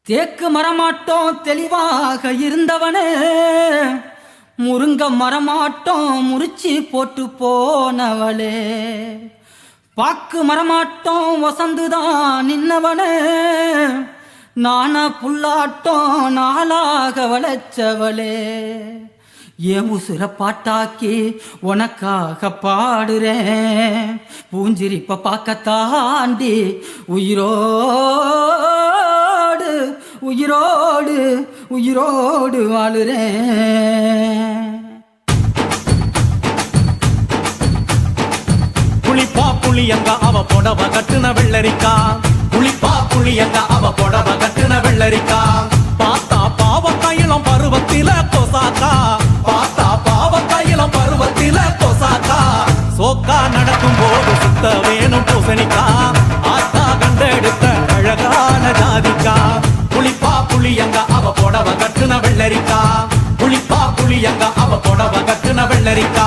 தேக்கு மரமாட்டோம் தெளிவாக இருந்தவனே முருங்க மரமாட்டோம் முறிச்சி போட்டு போனவளே பாக்கு மரமாட்டோம் வசந்துதான் நின்னவனே நானா புல்லாட்டம் நாளாக வளைச்சவளே ஏன் உசுர பாட்டாக்கி உனக்காக பாடுறேன் பூஞ்சிரிப்ப பார்க்க தாண்டி உயிரோடு உயிரோடு உயிரோடு வாழுறேன் புளிப்பா புளியங்க அவ புடவ கட்டுன வெள்ளரிக்கா புளிப்பா புளியங்க அவ புடவ கட்டுன வெள்ளரிக்கா பார்த்தா பாவ கையிலம் பருவத்தில கொசாக்கா பார்த்தா பாவ கையிலம் பருவத்தில கொசாக்கா சோக்கா நடக்கும் போது சுத்த வேணும் பூசணிக்கா ஆத்தா கண்டெடுத்த அழகான ஜாதிக்கா புளிப்பா புளியங்க அவ புடவ கட்டுன வெள்ளரிக்கா புளிப்பா புளியங்க அவ புடவ கட்டுன வெள்ளரிக்கா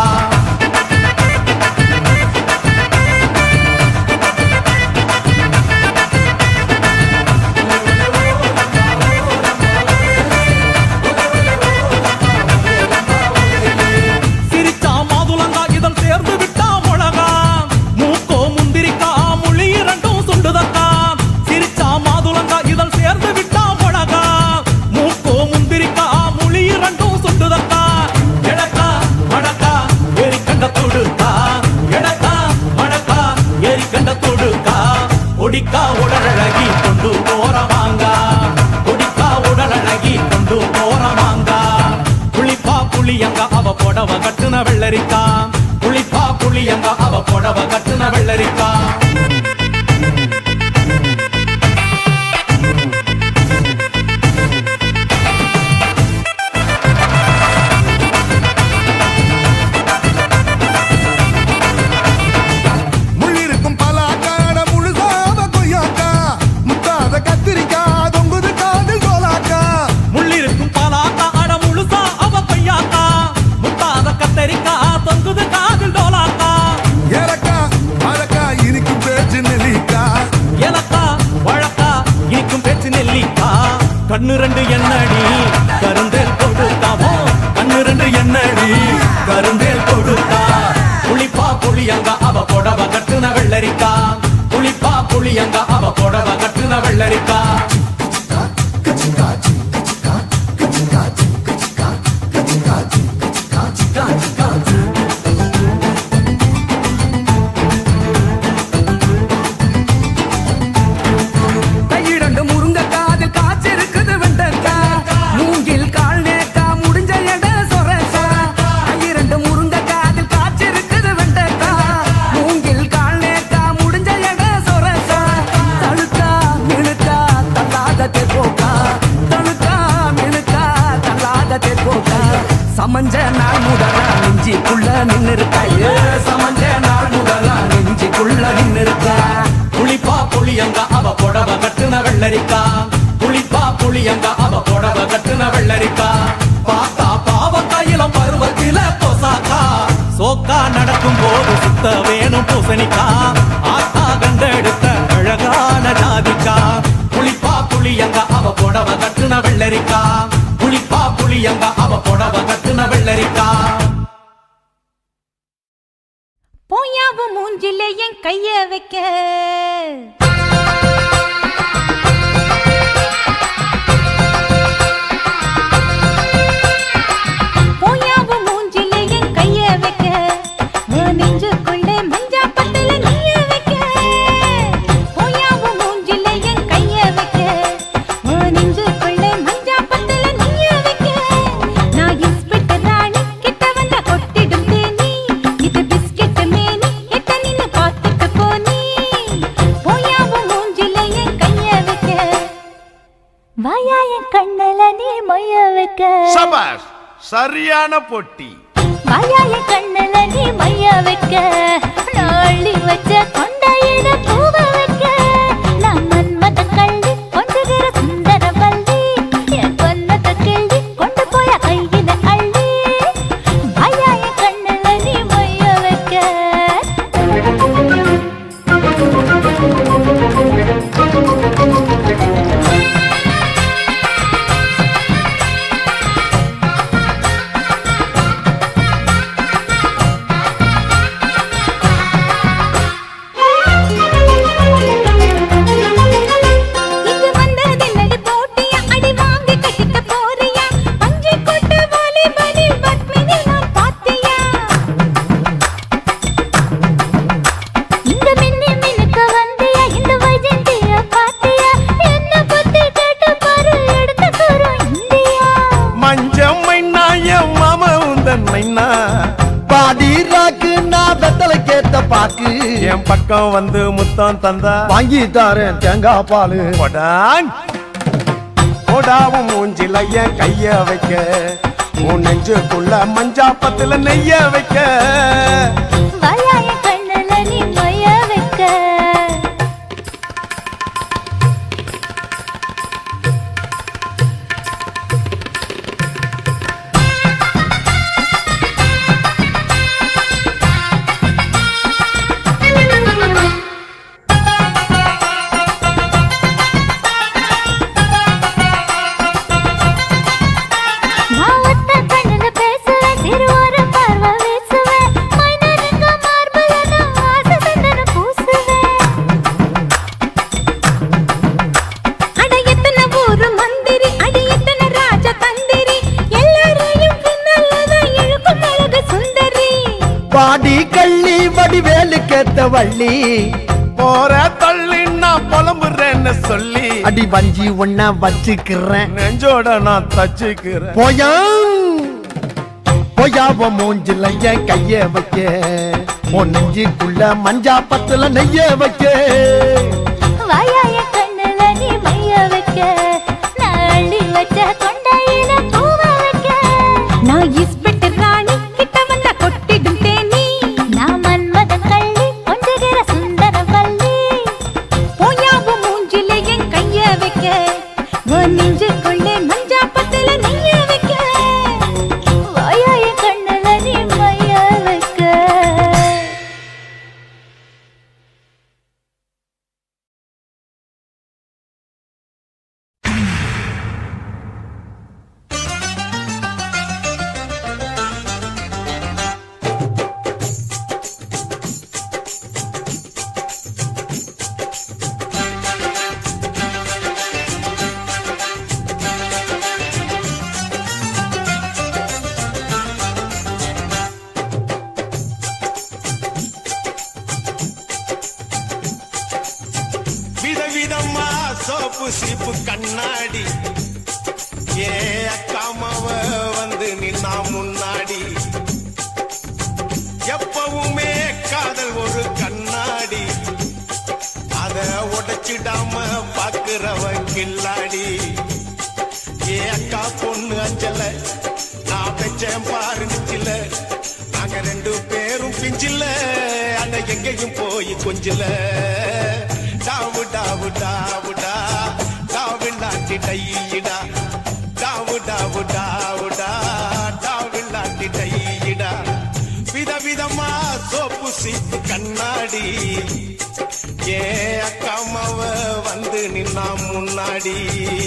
சிரிச்சா மாதுளங்கா இதழ் சேர்ந்து விட்டா முழகா மூக்கோ முந்திரிக்கா முழி இரண்டும் சுண்டுதக்கா சிரிச்சா மாதுளங்கா இதழ் சேர்ந்து விட்டா முழகா மூக்கோ முந்திரிக்கா முழி இரண்டும் சுண்டுதக்கா எடக்கா மடக்கா ஏறி கண்ட தொடுக்கா எடக்கா மடக்கா ஏறி கண்ட தொடுக்கா ஒடிக்கா உடலழகி கொண்டு போறவாங்க ஒடிக்கா உடலழகி கொண்டு போறவாங்க புளிப்பா புளியங்க அவ புடவ கட்டுன வெள்ளரிக்கா புளிப்பா புளியங்க அவ புடவ கட்டுன வெள்ளரிக்கா முள்ளிருக்கும் பலாக்காட முழுசாத கொய்யாக்கா முத்தாத கத்திரிக்கா தொங்குது காதில் கோலாக்கா முள்ளிருக்கும் பலாக்கா அட முழுசா அவ கொய்யாக்கா முத்தாத கத்தரிக்கா தொங்குது காதில் டோலாக்கா ஏலக்கா மழக்கா இனிக்கும் பேச்சு நெல்லிக்கா எனக்கா வழக்கா இனிக்கும் பேச்சு நெல்லிக்கா கண்ணு ரெண்டு எண்ணடி கருந்தேல் கொடுத்தாவோ கண்ணு ரெண்டு எண்ணடி கருந்தேல் கொடுத்தா புளிப்பா புளியங்க அவ புடவ கட்டுன வெள்ளரிக்கா புளிப்பா புளியங்க அவ புடவ கட்டுன வெள்ளரிக்கா கையிரண்டு முருங்க காதில் காய்ச்சிருக்குது வெண்டக்கா மூங்கில் கால் நேக்கா முடிஞ்ச எட சொரக்கா கையிரண்டு முருங்க காதில் காய்ச்சிருக்குது வெண்டக்கா மூங்கில் கால் நேக்கா முடிஞ்ச எட சொரக்கா தழுக்கா மினுக்கா தள்ளாத தெப்போக்கா தழுக்கா மினுக்கா தள்ளாத தெப்போக்கா சமஞ்ச நாள் முதலா நெஞ்சிக்குள்ள நின்னு இருக்கா ஏ சமஞ்ச நாள் முதலா நெஞ்சிக்குள்ள நின்னு இருக்கா புளிப்பா புளியங்க அவ புடவ கட்டுன வெள்ளரிக்கா புளிப்பா புளியங்க அவ புடவ கட்டுன வெள்ளரிக்கா பார்த்தா பாவ கையிலம் பருவத்தில கொசாக்கா சோக்கா நடக்கும் போது சுத்த வேணும் பூசணிக்கா ஆத்தா கண்டெடுத்த அழகான ஜாதிக்கா புளிப்பா புளியங்க அவ புடவ கட்டுன வெள்ளரிக்கா புளிப்பா புளியங்க அவ புடவ கட்டுன வெள்ளரிக்கா போயாவும் மூஞ்சில என் கைய வைக்க போயாவும் மூஞ்சில என் கைய வைக்க உன் நெஞ்சுக்குள்ள மஞ்சா பத்தல நீய வைக்க போயாவும் மூஞ்சில என் கைய வைக்க உன் நெஞ்சுக்குள்ள மஞ்சா பத்தல நீய வைக்க நான் இன்ஸ்பெக்டர் ராணி கிட்ட வந்தா கொட்டிடும் தேனி இது பிஸ்கெட் மேனி எட்ட நின்னு பார்த்துட்டு போனி போயாவும் மூஞ்சில என் கைய வைக்க வாயா என் கண்ணல நீ மைய வைக்க சபாஷ் சரியான பொட்டி வாயா என் கண்ணல நீ மைய வைக்க நாளி வச்ச கொண்டையிட பூவ வைக்க நான் மன்மத கள்ளி கொஞ்சகிற சுந்தர வள்ளி என் கொன்னத கிள்ளி கொண்டு போய கையில அள்ளி வாயா என் கண்ணல நீ மைய வைக்க பக்கம் வந்து முத்தம் தந்தா வாங்கி தாரேன் தேங்காய் பாலு கொடான் கொடாவும் மூஞ்சில என் கைய வைக்க உன் நெஞ்சுக்குள்ள மஞ்சாப்பத்துல நெய்ய வைக்க வாயாய கண்ணுல நீ மொய வைக்க நான் ஒத்த கண்ணுல பேசுவேன் சிறு ஒரு பார்வை வீசுவேன் மைனனுக்கு மார்புல நான் ஆசை சந்தனம் பூசுவேன் அட எத்தனை ஊரு மந்திரி அடி எத்தனை ராஜ தந்திரி எல்லாரையும் பின்னல்லதான் இழுக்கும் அழகு சுந்தரி பாடி கள்ளி வடிவேலு கேத்த வள்ளி போற தள்ளி நான் புலம்புறேன்னு சொல்லி அடி வஞ்சி ஒன்ன வச்சுக்கிறேன் நெஞ்சோட நான் தச்சுக்கிறேன் போயா போயாவ மூஞ்சில என் கைய வைக்க உன் நெஞ்சுக்குள்ள மஞ்சா பத்துல நெய்ய வைக்க வாயாய கண்ணுல நீ மைய வைக்க நான் அள்ளி வச்ச கொண்டையில பூவ வைக்க நான் இஸ்பெட்டு ராணி கிட்ட வந்த கொட்டிடும் தேனி நான் மன்மத கள்ளி கொஞ்சகிற சுந்தர வள்ளி போயாவு மூஞ்சில என் கைய வைக்க உன் நெஞ்சுக்குள்ளே மஞ்சாப்பத்துல நெய்ய வைக்க வாயாய கண்ணுல நீ மைய வைக்க விதவிதமா சோப்பு சீப்பு கண்ணாடி ஏ அக்காமாவ வந்து நின்னா முன்னாடி எப்பவுமே காதல் ஒரு கண்ணாடி அத உடைச்சிடாம பாக்குறவன் கில்லாடி ஏ அக்கா பொண்ணு அஞ்சல நான் பெச்சேன் பாருந்துச்சில நாங்க ரெண்டு பேரும் பிஞ்சில அத எங்கேயும் போய் கொஞ்சில டாவு டாவு டாவுடா டாவு நாட்டி டையிடா டாவு டாவு டாவுடா டாவு நாட்டி டையிடா விதவிதமா சோப்பு சீப்பு கண்ணாடி ஏ அக்காமாவ வந்து நின்னா முன்னாடி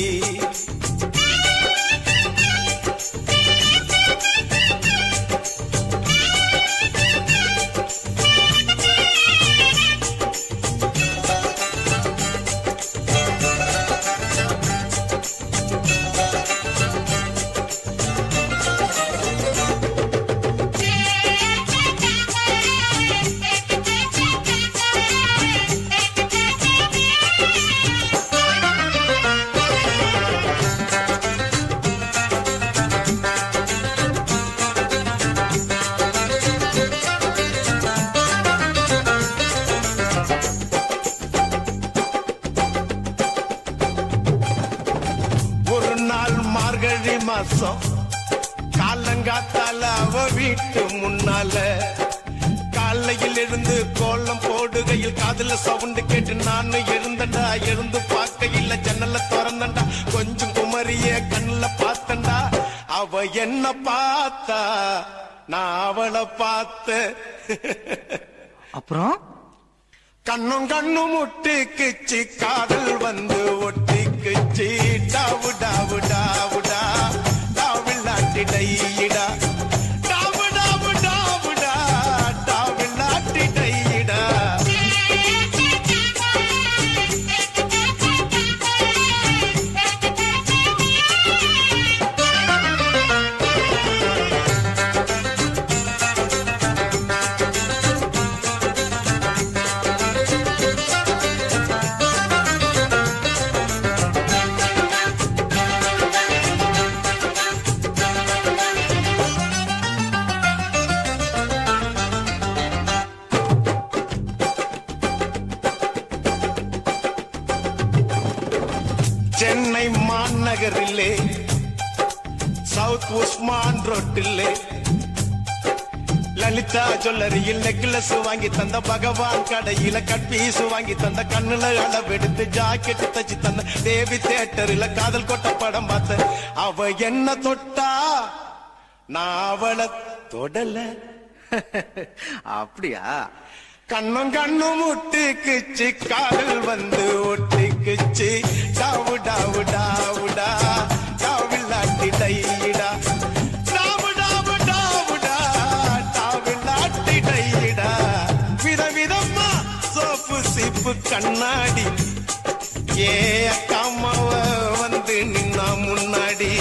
ஒரு நாள் மார்கழி மாசம் காலங்காத்தால அவ வீட்டு முன்னால காலையில் இருந்து கோலம் போடுகையில் காதுல சவுண்டு கேட்டு நானும் எழுந்தண்டா எழுந்து பார்க்கையில் ஜன்னல திறந்தண்டா கொஞ்சம் குமரிய கண்ணுல பார்த்தண்டா அவ என்ன பார்த்தா நான் அவளை பார்த்த அப்புறம் கண்ணும் கண்ணும் முட்டிக்குச்சு காதல் வந்து ஒட்டிக்குச்சு டாவு டாவு டாவுடா டாவில்லாட்டி டையிடா டாவு டாவு டாவுடா டாவில்லாட்டி டையிடா அம்மான் நகரிலே சவுத் உஸ்மான் ரோட்டிலே லலிதா ஜுவல்லரியில் நெக்லஸ் வாங்கி தந்த பகவான் கடையில கட்பீஸ் வாங்கி தந்த கண்ணுல அளவெடுத்து ஜாக்கெட் தச்சு தந்த தேவி தேட்டரில் காதல் கொட்ட படம் பார்த்த அவ என்ன தொட்டா நான் அவளை தொடல அப்படியா கண்ணும் கண்ணும் முட்டிக்குச்சு காதல் வந்து ஒட்டிக்குச்சு டாவு டாவு டாவுடா டாவில்லாட்டி டையிடா டாவு டாவு டாவுடா டாவில்லாட்டி டையிடா விதவிதமா சோப்பு சீப்பு கண்ணாடி ஏ அக்காமாவ வந்து நின்னா முன்னாடி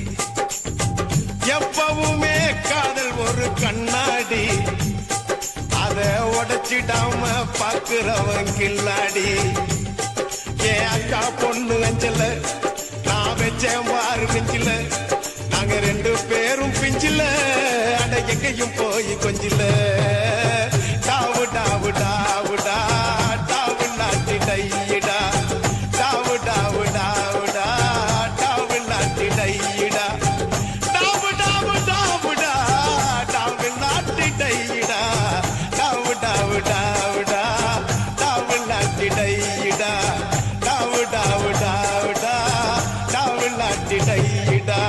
எப்பவுமே காதல் ஒரு கண்ணாடி அத உடைச்சிடாம பாக்குறவன் கில்லாடி என் அக்கா பொண்ணு அஞ்சல நான் வச்சேன் பாரு பிஞ்சில நாங்க ரெண்டு பேரும் பிஞ்சில அட எங்கேயும் போய் கொஞ்சில டாவு டாவு டாவுடா டாவு நாட்டி டையிடா டாவு டாவு டாவுடா டாவு நாட்டி டையிடா டாவு டாவு டாவுடா டாவு நாட்டி டையிடா டாவு டாவு டாவுடா டாவு நாட்டி டையிடா டாவு டாவு டாவுடா டாவு நாட்டி டையிடா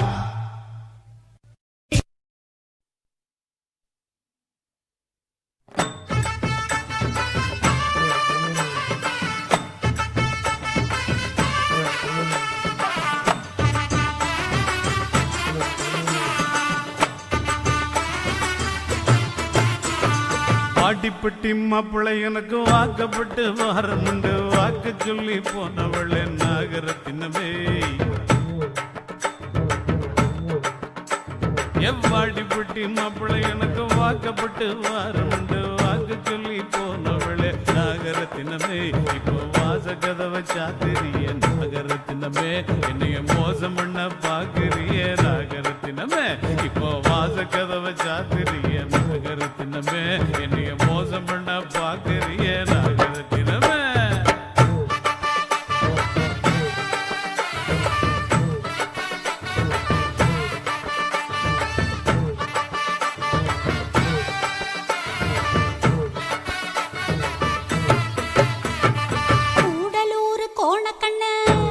பாட்டிப்பட்டி மாப்பிள்ளை எனக்கு வாக்கப்பட்டு வரணுண்டு வாக்கு சொல்லி போனவள் நாகரத்தினமே எவ்வாடிப்பட்டி மாப்பிள்ளை எனக்கு வாக்கப்பட்டு வரணுண்டு வாக்கு சொல்லி போனவளே நாகரத்தினமே இப்போ வாச கதவை சாத்திரிய நாகரத்தினமே என்னைய மோசம் பண்ண பாக்குறிய நாகரத்தினமே இப்போ வாச கதவை சாத்திரிய நாகரத்தினமே என்னைய மோசம் பண்ண பாக்குறிய நாகரத்தினமே கூடலூர் கோணக்கண்ண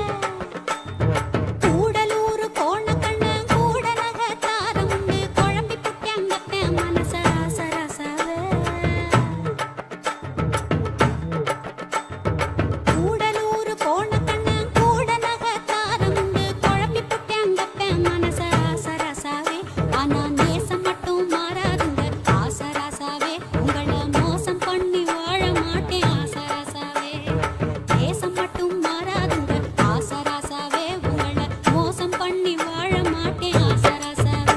கூடலூர் கோணக்கண்ண கூட நகத்தாரம் உண்டு குழம்பி புட்டியங்கத்த மனச ராசராசாவே கூடலூர் கோணக்கண்ண கூட நகத்தாரம் உண்டு குழம்பி புட்டியங்கத்த மனச ராசராசாவே ஆனா நேசம் மட்டும் மாறாதுங்க ஆசராசாவே உங்களை மோசம் பண்ணி வாழ மாட்டேன் ஆசராசாவே தேசம் மட்டும் மாறாதுங்க ஆசராசாவே உங்களை மோசம் பண்ணி வாழ மாட்டேன் ஆசராசாவே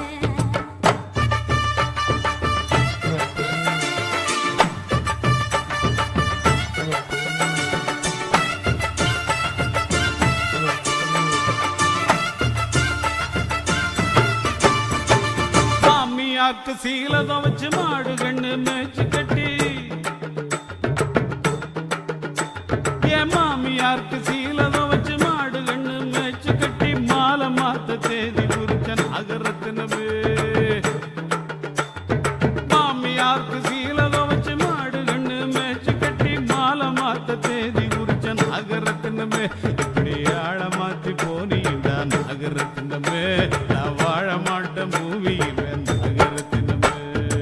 சாமியாக்கு சீலத வச்சு மாடு கண்ணு மேய்ச்சி கட்டி என் மாமியாருக்கு சீலத வச்சு மாடு கண்ணு மேய்ச்சி கட்டி மாலை மாத்த தேதி குறிச்சன் அகரத்தினமே மாமியாருக்கு சீலத வச்சு மாடு கண்ணு மேய்ச்சி கட்டி மாலை மாத்த தேதி குறிச்சன் அகரத்தினமே இப்படி ஆழ மாத்தி போனீண்டா நகரத்தினமே நான் வாழ மாட்டேன் பூமியில் நகரத்தினமே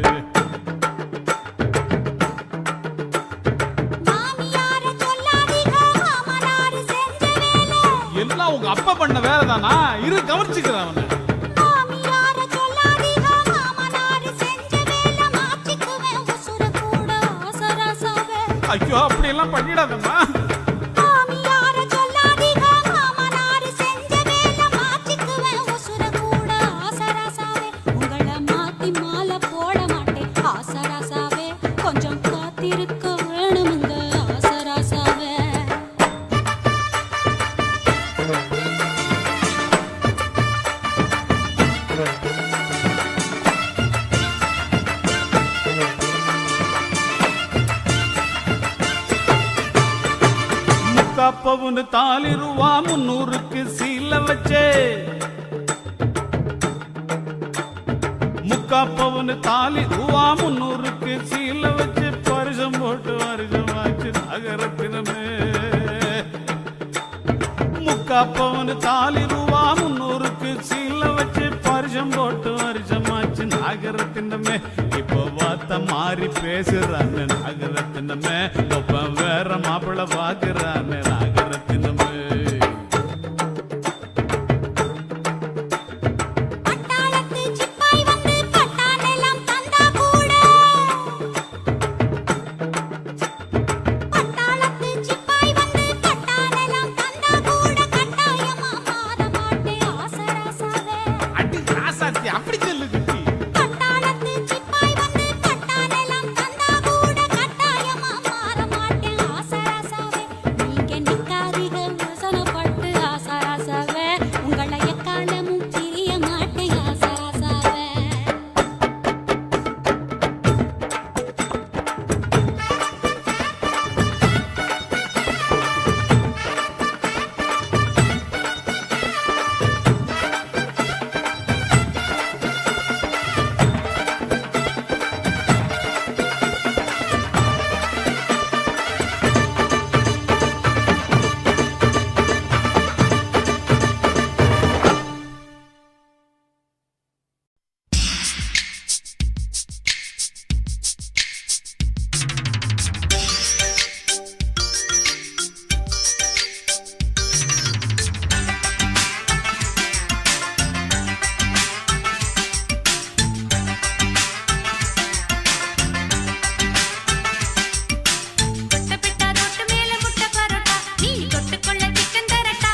மாமியார சொல்லாதீங்க மாமனார் செஞ்ச வேலை எல்லாம் உங்க அப்பா பண்ண வேலை தானா இரு கவனிச்சுக்கிறேன் அவனை மாமியார சொல்லாதீங்க மாமனார் செஞ்ச வேலை மாற்றிக்குவேன் உசுர கூட ஆசராசாவே ஐயோ அப்படி எல்லாம் பண்ணிடாதம்மா மாமியார சொல்லாதீங்க மாமனார் செஞ்ச வேலை மாற்றிக்குவேன் உசுர கூட ஆசராசாவே உங்களை மாத்தி மாலை போட மாட்டேன் ஆசராசாவே கொஞ்சம் காத்திருக்க வேணுமுங்க ஆசராசாவே முக்காப்பவுன்னு தாலி ரூபா முன்னூறுக்கு சீல வச்சே முக்கா பவுன் தாலி ரூபா முன்னூறுக்கு சீல வச்சு பரிசம் போட்டு வருஷமாச்சு நகரத்தினமே முக்கா பவுன் தாலி ரூபா முன்னூறுக்கு சீல வச்சு பரிசம் போட்டு வருஷமாச்சு நகரத்தினமே இப்போ வார்த்தை மாறி பேசுறான்னு நகரத்தினமே ஒப்ப வேற மாப்பிள்ள பாக்குறான்னு நகரத்தினமே பட்டாளத்து சிப்பாய் வந்து பட்டாளெல்லாம் தந்தா கூட பட்டாளத்து சிப்பாய் வந்து பட்டாளெல்லாம் தந்தா கூட கட்டாயமா மாற மாட்டேன் ஆசராசாவே அடி ராசாத்தி அப்படி சொல்லு குட்டி பட்டாளத்து சிப்பாய் வந்து பட்டாளெல்லாம் தந்தா கூட கட்டாயமா மாற மாட்டேன் ஆசராசாவே நீங்க நிக்காதீங்க வசனப்பட்டு ஆசராசாவே உங்களை எக்காலமும் பிரிய மாட்டேன் ஆசராசாவே தொட்டபெட்டா ரோட்டு மேல முட்டை பரோட்டா நீ தொட்டுக்கொள்ள சிக்கன் தரட்டா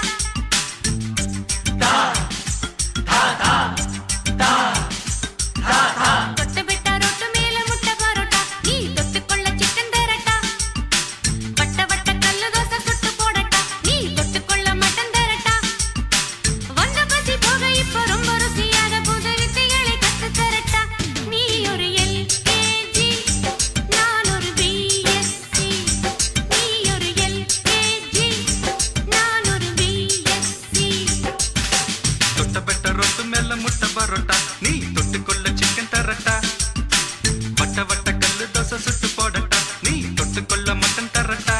தொட்டபெட்டா ரோட்டு மேல முட்டை பரோட்டா நீ தொட்டுக்கொள்ள சிக்கன் தரட்டா வட்ட வட்ட கல்லு தோசை சுட்டு போடட்டா நீ தொட்டுக்கொள்ள மட்டன் தரட்டா வந்த பசி போக இப்ப ரொம்ப ருசியாக புது வித்தைகளை கத்து தரட்டா நீ ஒரு எல்கேஜி நான் ஒரு பிஎஸ்சி நீ ஒரு எல்கேஜி நான் ஒரு பிஎஸ்சி தொட்டபெட்ட ரொட்டு மேல முட்டை பரோட்டா நீ தொட்டுக்கொள்ள சிக்கன் தரட்டா வட்ட வட்ட கல்லு தோசை சுட்டு போடட்டா நீ தொட்டுக்கொள்ள மட்டன் தரட்டா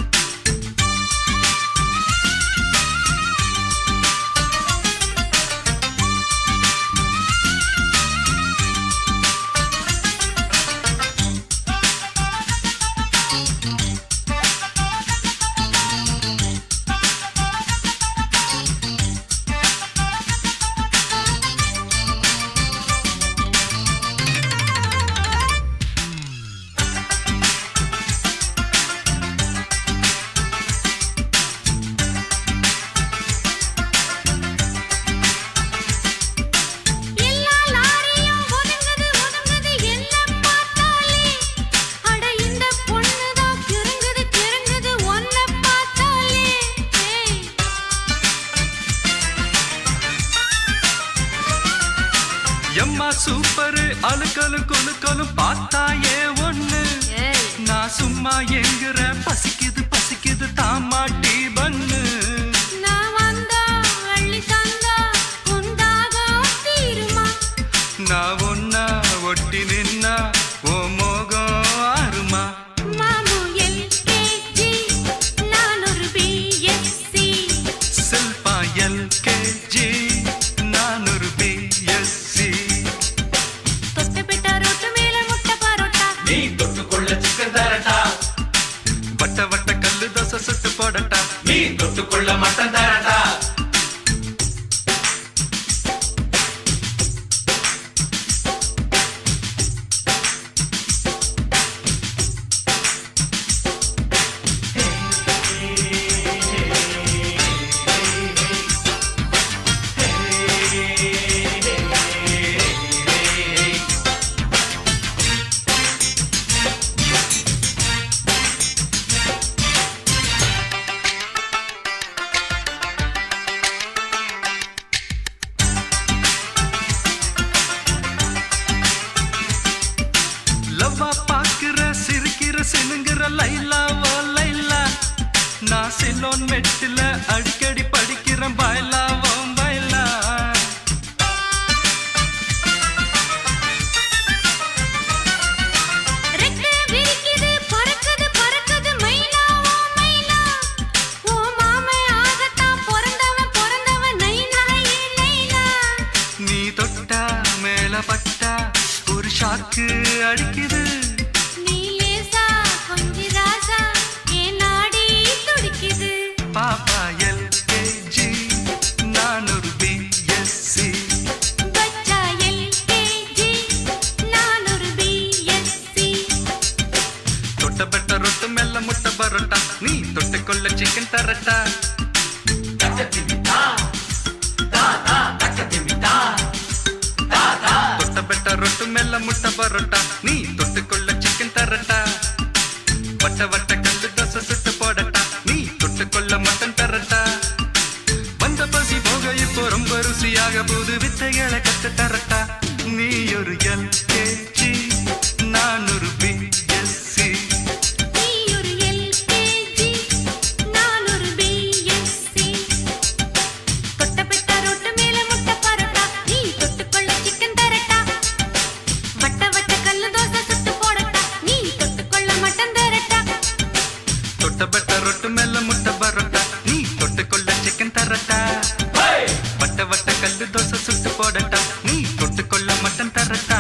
எல்லா லாரியும் ஒதுங்குது ஒதுங்குது என்ன பார்த்தாலே அட இந்த பொண்ணுதான் கிறங்குது கிறங்குது ஒன்ன பார்த்தாலே ஏய் எம்மா சூப்பரு அழுக்கலும் குலுக்கலும் பார்த்தா ஏ ஒண்ணு ஏய் நான் சும்மா எங்குற பசிக்குது பசிக்குது தாமாட்டி பண்ணு நான் வந்தா அள்ளி தந்தா உண்டாகும் தீருமா நான் ஒன்னா ஒட்டி நின்னா ஓ மோகம் ஆறுமா மாமு எல்கேஜி நான் ஒரு பிஎஸ்சி செல்பா எல்கேஜி நான் ஒரு பிஎஸ்சி தொட்டுப்பிட்ட ரோட்டு மேல முட்டை பரோட்டா நீ தொட்டுக்கொள்ள சிக்கன் தரட்டா வட்ட வட்ட கல்லு தோசை சுட்டு போடட்டா நீ தொட்டுக்கொள்ள மட்டன் தரட்டா சாக்கு அடிக்குது நீ லேசா கொஞ்சி ராசா என் நாடி துடிக்குது பாப்பா எல்கேஜி நான் ஒரு பிஎஸ்சி பச்சா எல்கேஜி நான் ஒரு பிஎஸ்சி தொட்ட பெட்ட ரொட்டு மெல்ல முட்டை பரோட்டா நீ தொட்டுக்கொள்ள சிக்கன் தரட்டா தொட்ட பெட்ட ரொட்டு மெல்ல முட்டை பரோட்டா நீ தொட்டுக்கொள்ள சிக்கன் தரட்டா வட்ட வட்ட கல்லு தோசை சுட்டு போடட்டா நீ தொட்டுக்கொள்ள மட்டன் தரட்டா வந்த பசி போக இப்போ ரொம்ப ருசியாக புது வித்தைகளை கத்து தரட்டா நீ ஒரு எல்கேஜி நான் ஒரு பிஎஸ்சி நீ ஒரு எல்கேஜி நான் ஒரு பிஎஸ்சி தொட்ட பெட்ட ரோட்டு மேல முட்டை பரோட்டா நீ தொட்டுக்கொள்ள சிக்கன் தரட்டா வட்ட வட்ட கல்லு தோசை சுட்டு போடட்டா நீ தொட்டுக்கொள்ள மட்டன் தரட்டா தொட்ட பெட்ட ரொட்டு மேல முட்டை பரோட்டா நீ தொட்டுக்கொள்ள சிக்கன் தரட்டா வட்ட வட்ட கல்லு தோசை சுட்டு போடட்டா நீ தொட்டுக்கொள்ள மட்டன் தரட்டா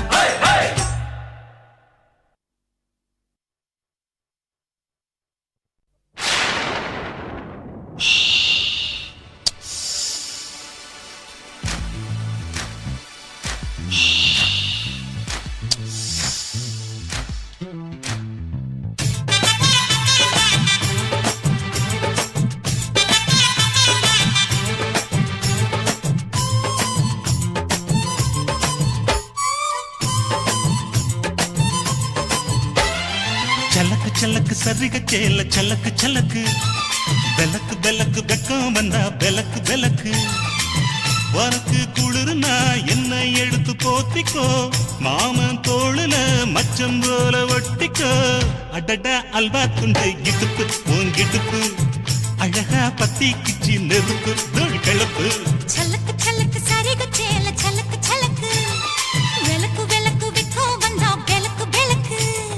చలక్ చలక్ సరిగ చేల చలక్ చలక్ బెలక్ బెలక్ வெக்கம் வந்தா பெலக்கு பெலக்கு உனக்கு குளிர்னா என்ன எடுத்து போத்திக்கோ மாமன் தோளுல மச்சம் போல ஒட்டிக்கோ அடடா அல்வா துண்டு இடுப்பு உங்கிடுப்பு அழகா பத்தி கிச்சி நெருப்பு தோல் கிளப்பு சலக்கு சலக்கு சரிக சேல சலக்கு சலக்கு விளக்கு விளக்கு விக்கோ வந்தா விளக்கு விளக்கு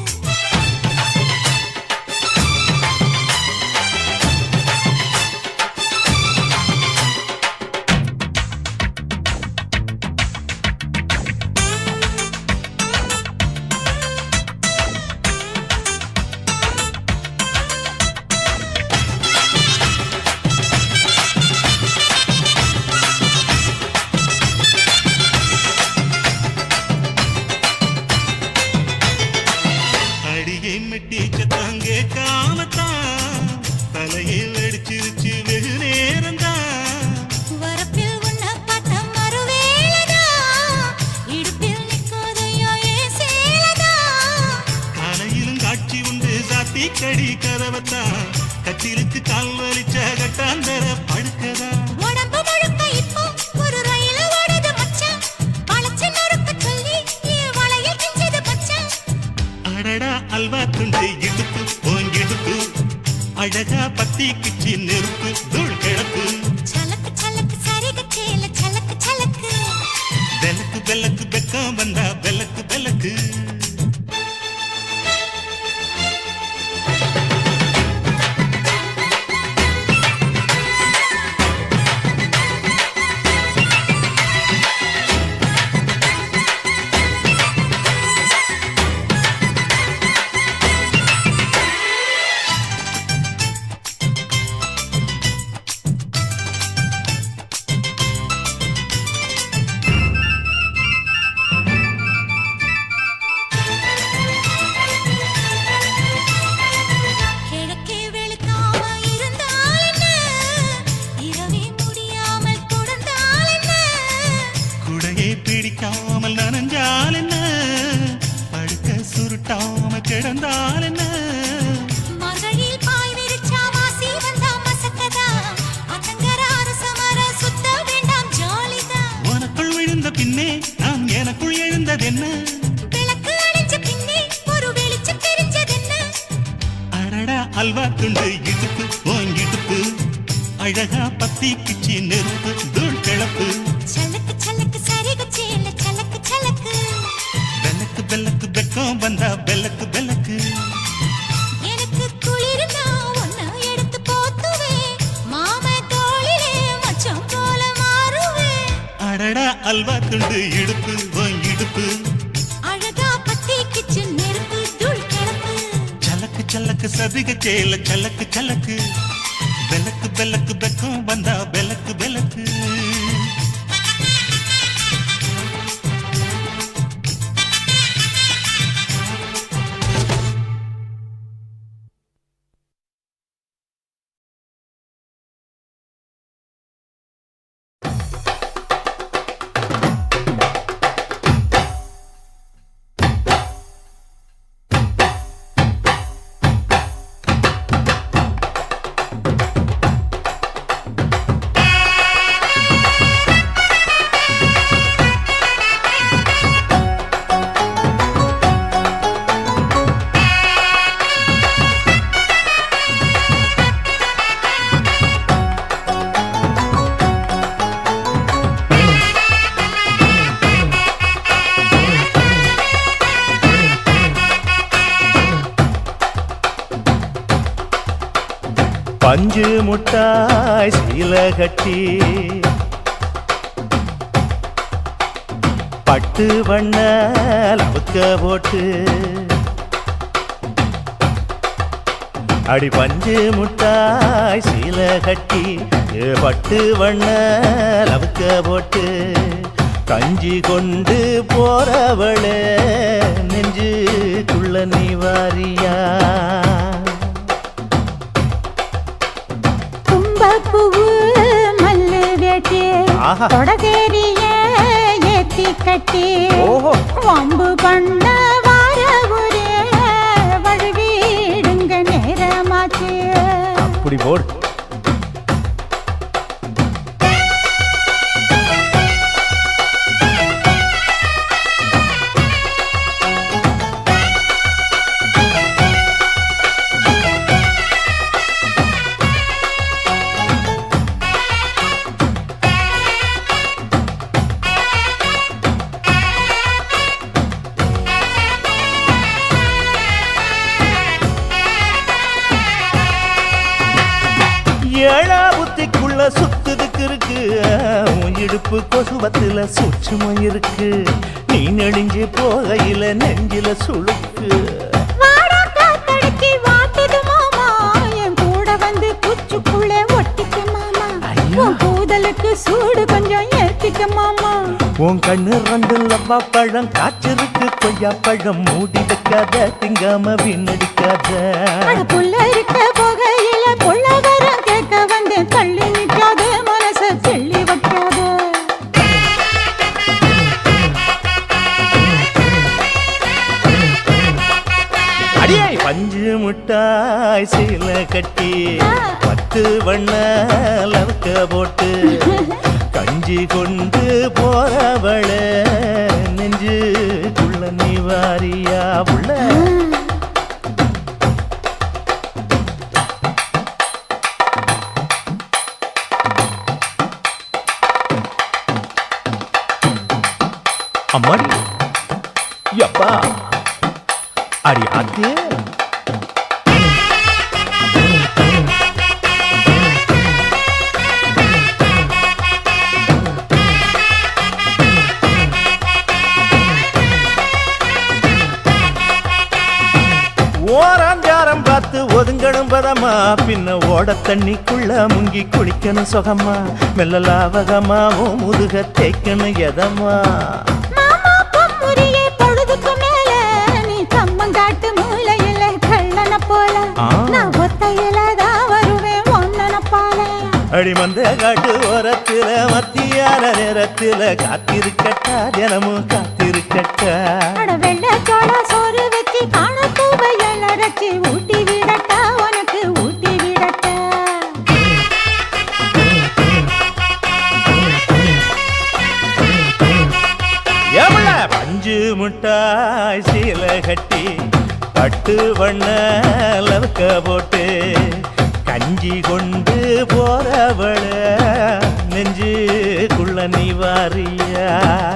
அடியை மெட்டி சத்தாங்க காமத்தான் தலையை வெடிச்சிருச்சு வெகு நேரம்தான் வரப்பில் உன்னை பார்த்த மறுவேளதா இடுப்பில் நிற்காதையோ ஏன் சேலதா காலையிலும் காட்சி உண்டு சாத்தி கடி கதவத்தான் கட்டிலுக்கு கால் வலிச்ச கட்டாந்தர படுக்கதா உடம்பு முழுக்க இப்போ ஒரு ரயில் ஓடுது மச்சான் வளைச்சு நொறுக்க சொல்லி என் வளையல் கிஞ்சது மச்சான் அடடா அல்வா துண்டு இடுப்பு ஓங்கிடுப்பு அழகா பத்தி கிச்சி நெருப்பு தூள் கிளப்பு சலக்கு சலக்கு சரிக சேல சலக்கு சலக்கு பெலக்கு பெலக்கு வெக்கம் வந்தா பெலக்கு பெலக்கு கிழக்கே வெளுக்காம இருந்தால் என்ன இரவே முடியாமல் கொடுந்தால் என்ன குடையை பிடிக்காமல் நனைஞ்சால் என்ன படுக்க சுருட்டாம கிடந்தால் என்ன மகளில் பாய் விரிச்சா வாசி வந்தா மசக்கதா அத்தங்கர அரசமர சுத்த வேண்டாம் ஜாலிதான் உனக்குள் விழுந்த பின்னே நான் எனக்குள் எழுந்ததென்ன விளக்கு அணைஞ்ச பின்னே ஒரு வெளிச்சம் தெரிஞ்சதென்ன அடடா அல்வா துண்டு இடுப்பு ஓங்கிடுப்பு அழகா பத்தி கிச்சி நெருப்பு தூள் கிளப்பு சலக்கு சலக்கு சரிக சேல சலக்கு சலக்கு பெலக்கு பெலக்கு வெக்கம் வந்தா பெலக்கு பெலக்கு எனக்கு குளிர்னா ஒன்ன எடுத்து போத்துவேன் மாம தோளிலே மச்சம் போல மாறுவேன் அடடா அல்வா துண்டு இடுப்பு ஓங்கிடுப்பு அழக சலக்கு சதிக சேல சலக்கு சலக்கு பெலக்கு பெலக்கு பெக்கும் வந்தா பெலக்கு பெலக்கு பஞ்சு முட்டாய் சீல கட்டி பட்டு வண்ண லவுக்க போட்டு அடி பஞ்சு முட்டாய் சீல கட்டி ஏ பட்டு வண்ண லவுக்க போட்டு கஞ்சி கொண்டு போறவளே நெஞ்சுக்குள்ள நீ வாரியா தும்பப்பூவு மல்லு வேட்டி ஆஹா. தொடதேரிய ஏத்தி கட்டி ஓஹோ. வம்பு பண்ண வார ஒரே வழுவிடுங்க நேரமாச்சு அப்படி போடு ஏழா புத்திக்குள்ள சுத்துதுக்கு இருக்கு உன் இடுப்பு கொசுவத்துல சூட்சுமம் இருக்கு நீ நெடுஞ்சு போகையில நெஞ்சில சுளுக்கு வாடா காத்தடிச்சு வாட்டுது மாமா என் கூட வந்து குச்சுக்குள்ளே ஒட்டிக்க மாமா உன் கூதலுக்கு சூடு கொஞ்சம் ஏத்திக்க மாமா உன் கண்ணு ரெண்டு லவ்வா பழம் காய்ச்சிருக்கு கொய்யா பழம் மூடி வைக்காத திங்காம வீணடிக்காத அட புள்ள இருக்க போகையில புள்ள வரம் கேட்க வந்து தள்ளி நிக்காத மனச செள்ளி வைக்காத அடியே பஞ்சு முட்டாய் சீல கட்டி பத்து வண்ண லவுக்க போட்டு கஞ்சி கொண்டு போறவள நெஞ்சுக்குள்ள நீ வாரியா உள்ள அம்மாடி யப்பா அடி ஆத்தே ஓராஞ்சாரம் பார்த்து ஒதுங்கணும் பதமா பின்ன ஓட தண்ணிக்குள்ள முங்கி குளிக்கணும் சுகமா மெல்ல லாவகமாவும் முதுக தேய்க்கணும் எதமா மாமா பொம்முறியே பொழுதுக்கு மேல நீ கம்மங்காட்டு மூலையில கள்ளன போல ஆ. நான் ஒத்தையில தான் வருவேன் ஒன்னன போல அடிமந்த காட்டு ஓரத்துல மத்தியான நேரத்துல காத்திருக்கட்டா தினமும் காத்திருக்கட்டா அட வெள்ளை சோள சோறு வச்சு காண பூவையல் அரைச்சி ஊட்டி விடட்டா உனக்கு ஊட்டி விடட்டா எவ்வள பஞ்சு முட்டாய் சீல கட்டி பட்டு வண்ண லவுக்க போட்டு கஞ்சி கொண்டு போறவள நெஞ்சுக்குள்ள நீ வாரியா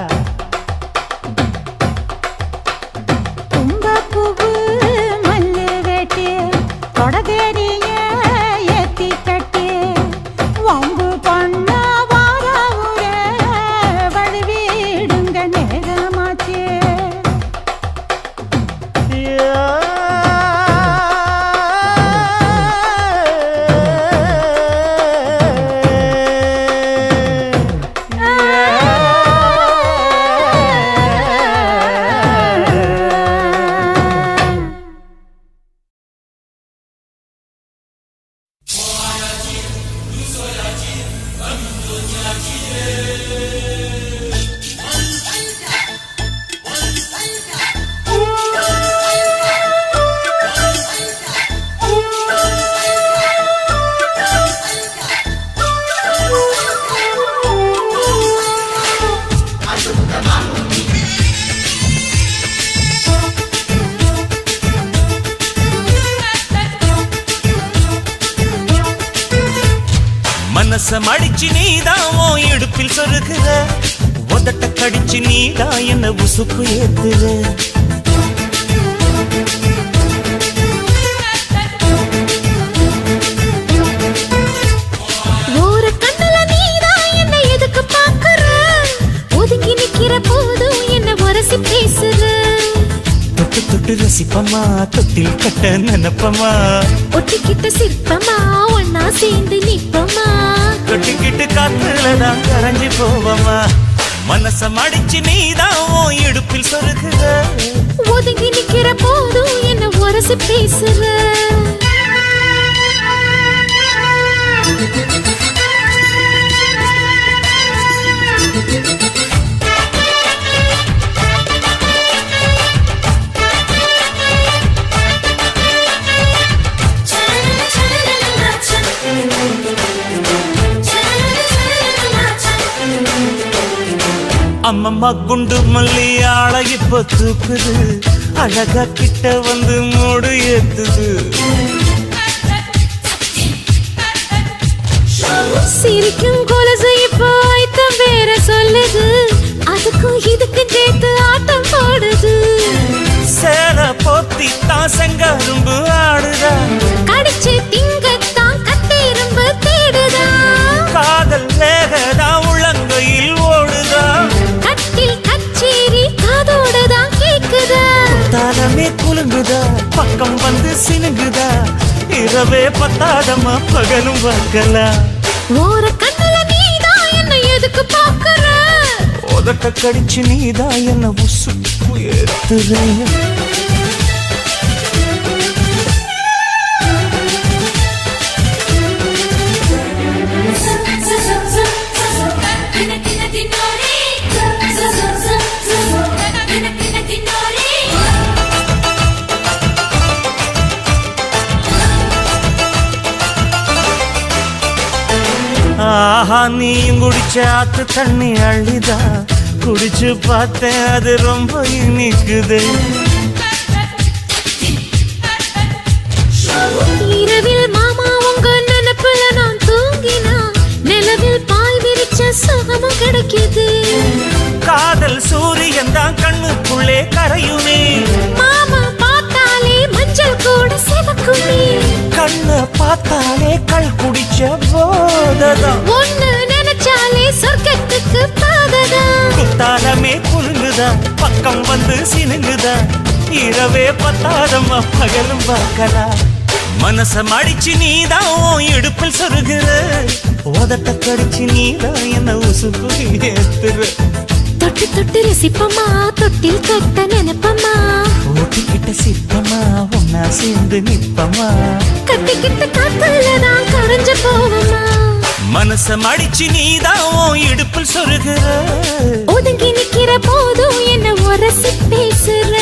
தும்பப்பூவு மல்லு வேட்டி தொடதேரிய ஏத்தி கட்டி வம்பு பண்ண வார ஊரே வழுவிடுங்க நேரமாச்சு யா மனச மடிச்சு நீதான் உன் இடுப்பில் சொருகுற உதட்ட கடிச்சு நீதான் என்ன உசுப்பு ஏத்துற ஒரு கண்ணுல நீதான் என்ன எதுக்கு பாக்குற ஒதுங்கி நிக்கிற போதும் என்ன உரசி பேசுற தொட்டு தொட்டு ரசிப்பமா தொட்டில் கட்ட நினைப்பமா ஒட்டிக்கிட்ட சிற்பமா ஒன்னா சேர்ந்து நிப்பமா கொட்டிக்கிட்டு காத்துலதான் கரைஞ்சு போவமா மனச மடிச்சு நீதான் உன் இடுப்பில் சொருகுற ஒதுங்கி நிக்கிற போதும் என்ன உரசி பேசுற அம்மம்மா குண்டு மல்லி ஆள இப்ப தூக்குது அழகா கிட்ட வந்து மூடு ஏத்துது சிரிக்கும் கொலசு இப்போ ஐத்தம் வேற சொல்லுது அதுக்கும் இதுக்கும் சேர்த்து ஆட்டம் போடுது சேல போத்தி தான் செங்கரும்பு ஆடுதா கடிச்சு திங்கத்தான் கத்திரும்பு தேடுதா காதல் வேகதா உள்ளங்கையில் ஓடுதா கட்டில் கச்சேரி காதோடுதான் கேக்குதா தாளமே குலுங்குதா பக்கம் வந்து சினுங்குதா இரவே பத்தாதமா பகலும் பார்க்கலாம் ஓர கண்ணுல நீதான் என்ன எதுக்கு பாக்குற உதட்ட கடிச்சு நீதான் என்ன உசு ஏத்துறேன் ஆஹா நீயும் குடிச்ச ஆத்து தண்ணி அள்ளிதா குடிச்சு பார்த்தேன் அது ரொம்ப இனிக்குது இரவில் மாமா உங்க நினைப்புல நான் தூங்கினா நிலவில் பாய் விரிச்ச சுகமும் கிடைக்குது காதல் சூரியன் தான் கண்ணுக்குள்ளே கரையுமே மாமா பார்த்தாலே மஞ்சள் கூட சிவக்குமே கண்ண பார்த்தாலே கல் குடிச்ச போததான் ஒண்ணு நினைச்சாலே சொர்க்கத்துக்கு பாததா குத்தாலமே குலுங்குதா பக்கம் வந்து சினுங்குதா இரவே பத்தாதம்மா பகலும் பார்க்கலாம் மனச மடிச்சு நீதான் உன் இடுப்பில் சொருகுற உதட்ட கடிச்சு நீதான் என்ன உசுப்பு ஏத்துற தொட்டு தொட்டு ரசிப்பமா தொட்டில் கட்ட நினைப்பமா ஓட்டிக்கிட்ட சிற்பமா ஒன்னா சேர்ந்து நிப்பமா கட்டிக்கிட்ட காத்துலதான் கரைஞ்சு போவமா மனச மடிச்சு நீதான் உன் இடுப்பில் சொருகுற ஒதுங்கி நிக்கிற போதும் என்ன உரசி பேசுற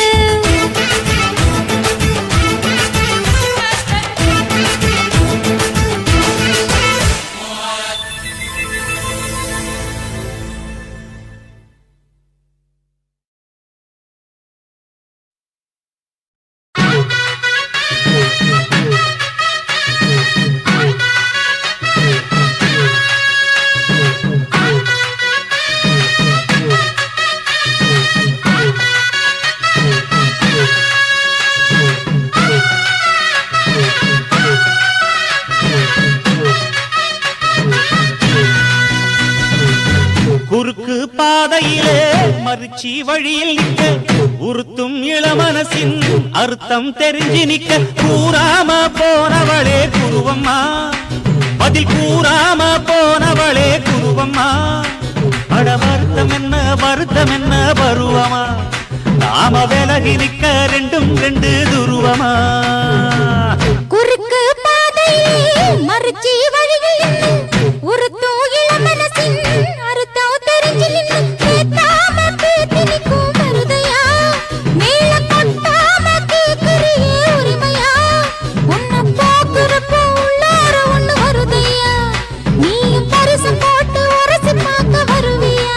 குறுக்கு பாதையிலே மறிச்சி வழியில் நிக்க உறுத்தும் இளமனசின் அர்த்தம் தெரிஞ்சு நிக்க கூறாம போனவளே குருவம்மா பதில் கூறாம போனவளே குருவம்மா அட வருத்தம் என்ன வருத்தம் என்ன பருவமா நாம விலகி நிக்க ரெண்டும் ரெண்டு துருவமா குறுக்கு பாதையிலே மறுச்சி வழியில் நின்னு ஒரு தூயில மனசின் அறுத்தம் தெரிஞ்சு நின்னு பேத்தாம பேத்தி நிக்கும் மருதையா மேல கொட்டாம கேக்குறியே உரிமையா உன்னை பாக்குறப்போ உள்ளார ஒண்ணு வருதையா நீயும் பரிசு போட்டு உரசி பார்க்க வருவியா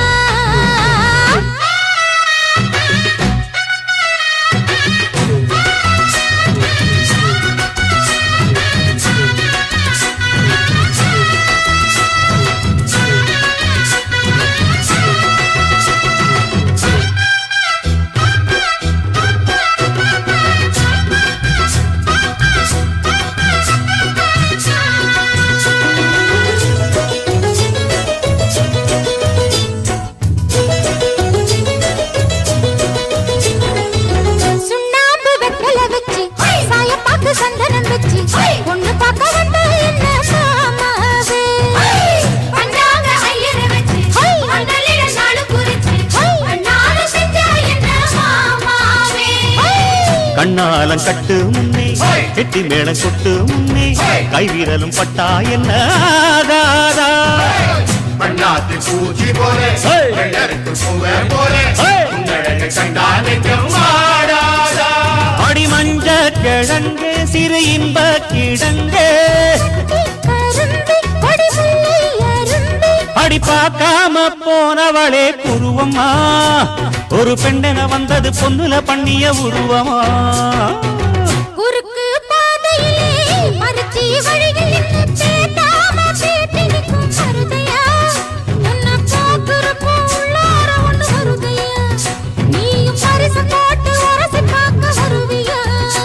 கண்ணாலம் கட்டு முன்னே கெட்டி மேளம் கொட்டு முன்னே கை வீரலும் பட்டா என்ன ஆகாதா மண்ணாத்து பூச்சி போலே வெள்ளருக்கு பூவே போலே உன்னழகு கண்டா நெஞ்சம் வாடாதா அடி மஞ்ச கிழங்கு சிறு இன்ப கிழங்கு அடி பார்க்காம போனவளே குருவம்மா ஒரு பெண்ணென வந்தது பொண்ணுல பண்ணிய உருவமா குறுக்கு பாதையிலே மறுச்சி வழியில் நின்னு பேசாம பேசி நிற்கும் மருதையா. உன்னை பார்க்கிறப்போ உள்ளார ஒண்ணு வருதையா. நீயும் பரிசு போட்டு உரசி பார்க்க வருவியா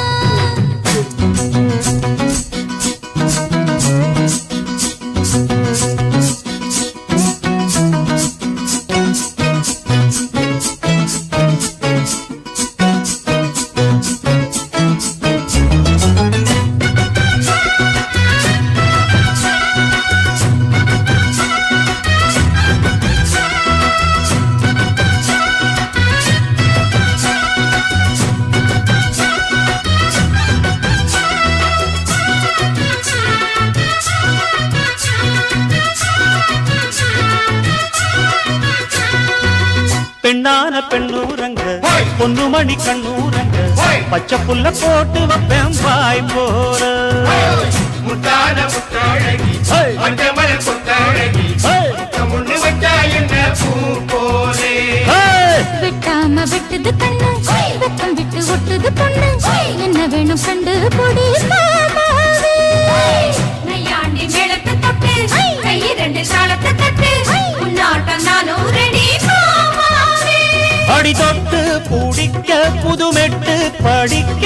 பெண்ணான பெண்ணூரங்க பொண்ணு மணி கண்ணூரங்க பச்சை புல்ல போட்டு வைப்பேன் பாய் போற முத்தான முத்தழகி மஞ்சமல கொத்தழகி முன்னு வச்சா என்ன பூ போலே விட்டாம விட்டது கண்ணு வெக்கம் விட்டு ஒட்டுது பொண்ணு என்ன வேணும் கண்டு பொடி மாமாவே நையாண்டி மேளத்தை தொட்டு கை ரெண்டு சாலத்தை தட்டு உன்னாட்டம் நானும் ரெடி மாமாவே அடி தொட்டு பிடிக்க புதுமெட்டு படிக்க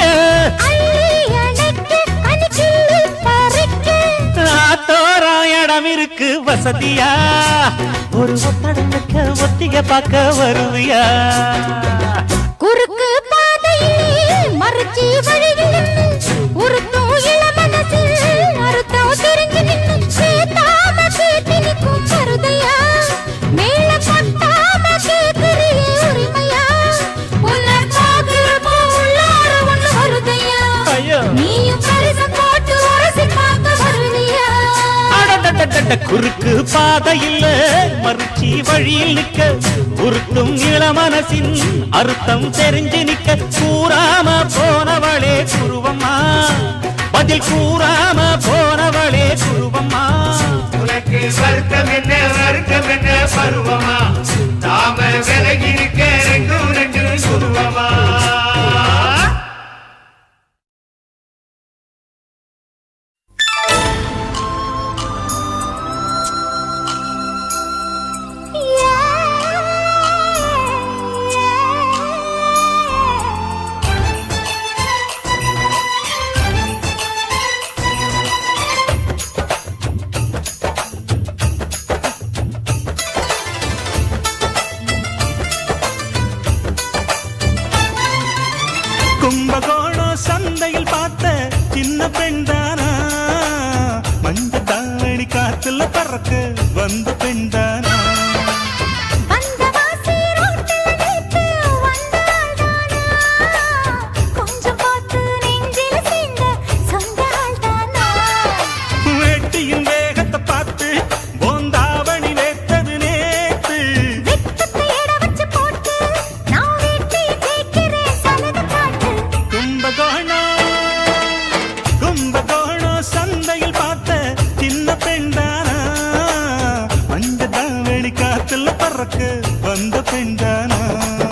ஆத்தோரம் இடம் இருக்கு வசதியா ஒரு ஒத்தடம் வைக்க ஒத்திக பார்க்க வருவியா குறுக்கு பாதையிலே மறுச்சி வழியில் நின்னு உருத்தும் இளமனசில் அறுத்தம் தெரிஞ்சு நின்னு சேத்தாம கேட்டு நிற்கும் மருதையா மேல கொட்டாம கேட்கிறியே உரிமையா உன்னை பார்க்கிறப்போ உள்ளார ஒண்ணு வருதையா நீயும் பரிசு போட்டு உரசி பார்க்க வருவியா அடடடடட, குறுக்கு பாதையில் மறுச்சி வழியில் நிக்க உருட்டும் இளமனசின் அர்த்தம் தெரிஞ்சு நிக்க கூறாம போனவளே குருவம்மா பதில் கூறாம போனவளே குருவம்மா உனக்கு வருத்தம் என்ன வருத்தம் என்ன பருவமா நாம விலகி இருக்க ரெண்டும் ரெண்டு சுருவமா கும்பகோணம் சந்தையில் பார்த்த சின்ன பெண் தானா மஞ்ச தாவணி காத்துல பறக்க வந்த பெண் தானா வேட்டியின் வேகத்தை பார்த்து போந்தாவணி வேத்தது நேத்து கும்பகோணம் கும்பகோணம் சந்தையில் பார்த்த சின்ன பெண் தானா மஞ்ச தாவணி காத்துல பறக்க வந்த பெண் தானா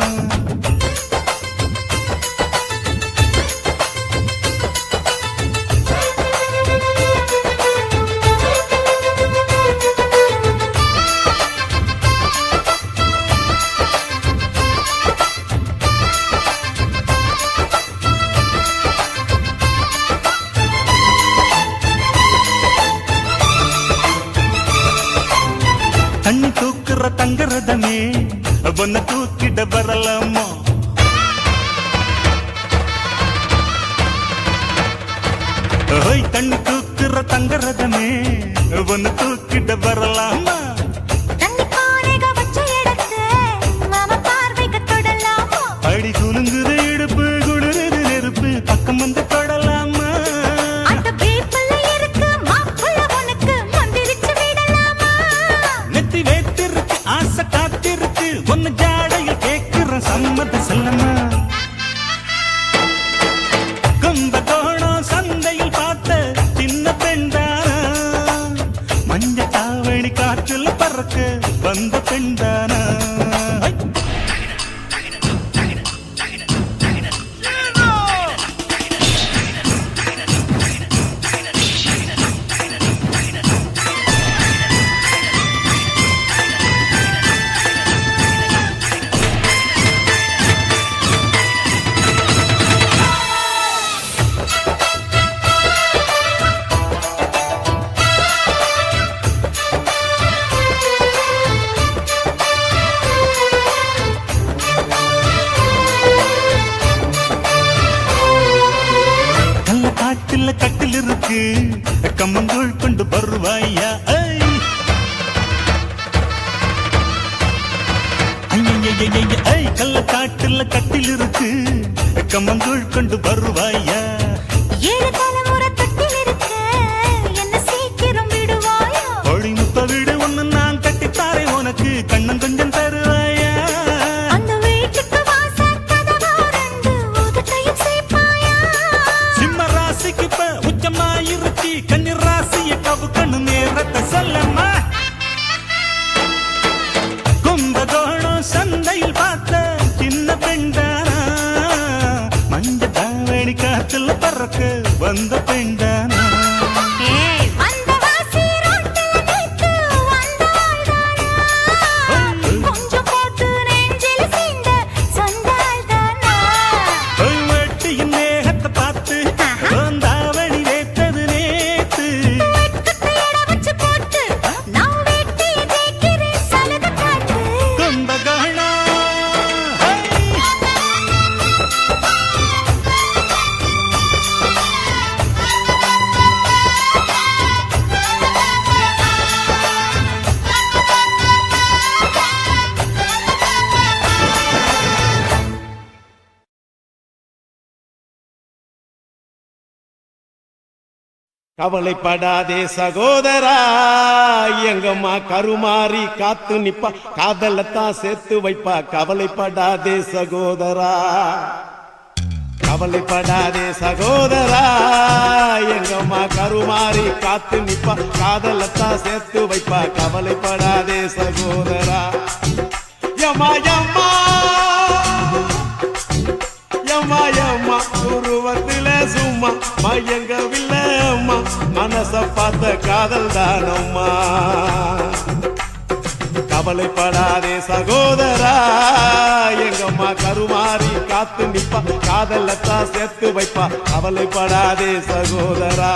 தண்ணி தூக்குற தங்கரதமே பொண்ண தூக்கிட வரலாமா ஓய் தண்ணி தூக்குற தங்கரதமே பொண்ண தூக்கிட வரலாமா அடி குலுங்குது இடுப்பு குளிருது நெருப்பு உன்னை ஜாடையில் கேட்கிற சம்மத செல்லம்மா கும்பகோணம் சந்தையில் பார்த்த சின்ன பெண்தானா மஞ்ச தாவணி காற்றுல பறக்க வந்த பெண்தானா ஐ! கள்ள காட்டுல கட்டில் இருக்கு கம்மங்கூழ் கொண்டு வருவாயா ஐ! ஐயையையைய, ஐ கள்ள காட்டுல கட்டில் இருக்கு கம்மங்கூழ் கொண்டு வருவாயா ஏழு தலைமுறை தொட்டில் இருக்க என்ன சீக்கிரம் விடுவாயா கோழி முத்த வீடு ஒண்ணு நான் கட்டித்தாரே உனக்கு கண்ணன் கொஞ்சம் தருவாயா அந்த வீட்டுக்கு வாசல் கதவா ரெண்டு உதட்டையும் சேர்ப்பாயா சிம்ம ராசிக்கு இப்ப உச்சமாயிருச்சு கன்னி ராசிய கவு கண்ணு நேரத்தை சொல்லம்மா கும்பகோணம் சந்தையில் பார்த்த சின்ன பெண்தானா மஞ்ச தாவணி காத்துல பறக்க வந்த பெண்தானா ஏய் வந்த வாசி ரோட்டில் நிற்கு வந்தாள்தானா கொஞ்சம் போட்டு நெஞ்சில் சீண்ட சொந்தாள்தானா ஒரு வெட்டியின் மேகத்தை பார்த்து தாவணி வேத்தது நேத்து வெட்கத்தை எட வச்சு போட்டு நான் வெட்டி தேய்க்கிறேன் சலுகை காட்டு கும்பகோணம் ஹை! கவலைப்படாதே சகோதரா எங்கம்மா கருமாறி காத்து நிப்பா காதலத்தான் சேர்த்து வைப்பா கவலைப்படாதே சகோதரா கவலைப்படாதே சகோதரா எங்கம்மா கருமாறி காத்து நிப்பா காதலத்தான் சேர்த்து வைப்பா கவலைப்படாதே சகோதரா யம்மா யம்மா யம்மா யம்மா உருவத்தில சும்மா மயங்கவில்லை அம்மா மனச பார்த்த காதல் தானம்மா கவலைப்படாதே சகோதரா எங்கம்மா கருமாறி காத்து நிப்பா காதலத்தான் சேர்த்து வைப்பா கவலைப்படாதே சகோதரா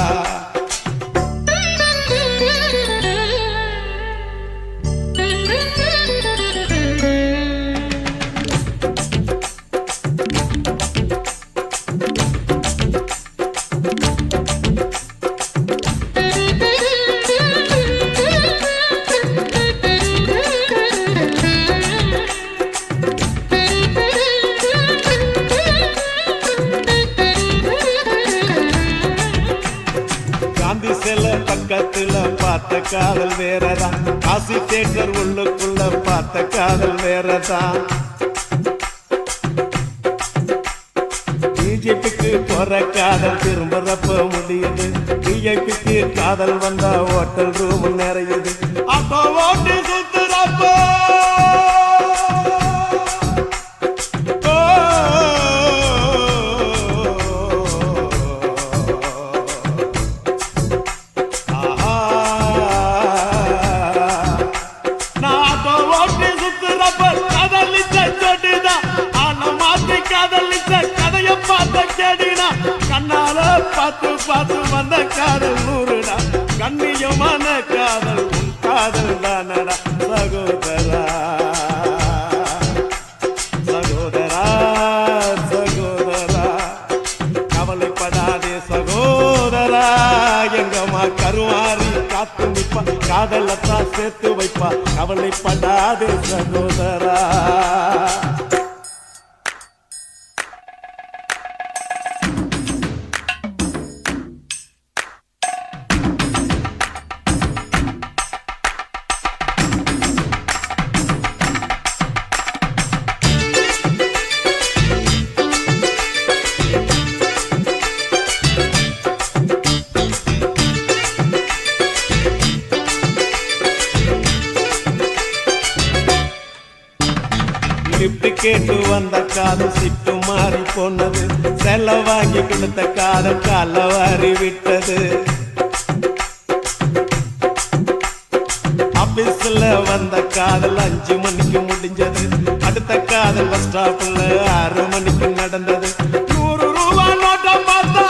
காந்தி சில பக்கத்துல பார்த்த காதல் வேறதான் காசி தேட்டர் உள்ளுக்குள்ள பார்த்த காதல் வேறதான் பிஜேபிக்கு போற காதல் திரும்புறப்ப முடியுது பிஜேபிக்கு காதல் வந்தா ஹோட்டல் ரூம் நிறையுது அப்போ ஓட்டு சுத்துறப்போ நாட்டோ ஓட்டி சுத்துறப்ப காதலிச்ச சொட்டுதான் ஆனா மாத்தி காதலிச்ச கதைய பார்த்த கேடினா கண்ணால பார்த்து பார்த்து வந்த காதல் நூறுடா கண்ணியமான காதல் உன் காதல் தானடா சகோதரா சகோதரா சகோதரா கவலைப்படாதே சகோதரா எங்கம்மா கருமாறி காத்து நிப்பா காதலத்தான் சேர்த்து வைப்பா கவலைப்படாதே சகோதரா லிப்ட் கேட்டு வந்த காதல் சிட்டு மாறி போனது செல்ல வாங்கி கொடுத்த காதல் கால வாரி விட்டது ஆபீஸ்ல வந்த காதல் அஞ்சு மணிக்கு முடிஞ்சது அடுத்த காதல் பஸ் ஸ்டாப்ல ஆறு மணிக்கு நடந்தது நூறு ரூபா நோட்டம் பார்த்தா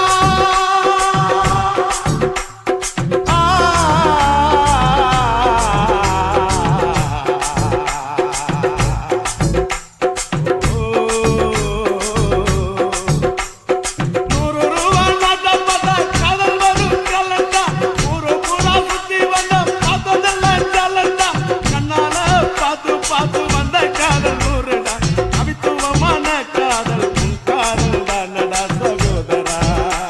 நூறு ரூபா நோட்டம் பார்த்தா காதல் வரும் கலண்டா ஊரு பூரா சுத்தி வந்த பார்த்ததெல்லாம் ஜலண்டா கண்ணால பார்த்து பார்த்து வந்த காதல் நூறுடா கவித்துவமான காதல் உன் காதல் தானடா சகோதரா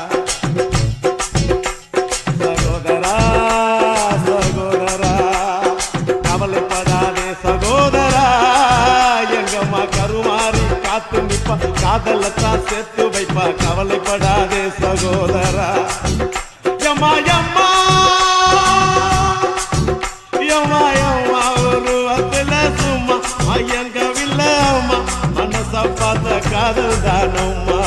சகோதரா சகோதரா கவலைப்படாதே சகோதரா எங்கம்மா கருமாறி காத்து நிப்பா காதலத்தான் சேர்த்து வைப்பா கவலைப்படாதே சகோதரா எம்மா எம்மா எம்மா எம்மா ஒரு வத்துல சும்மா ஐயங்கவில்ல அம்மா மனச பார்த்த காதல் தானம்மா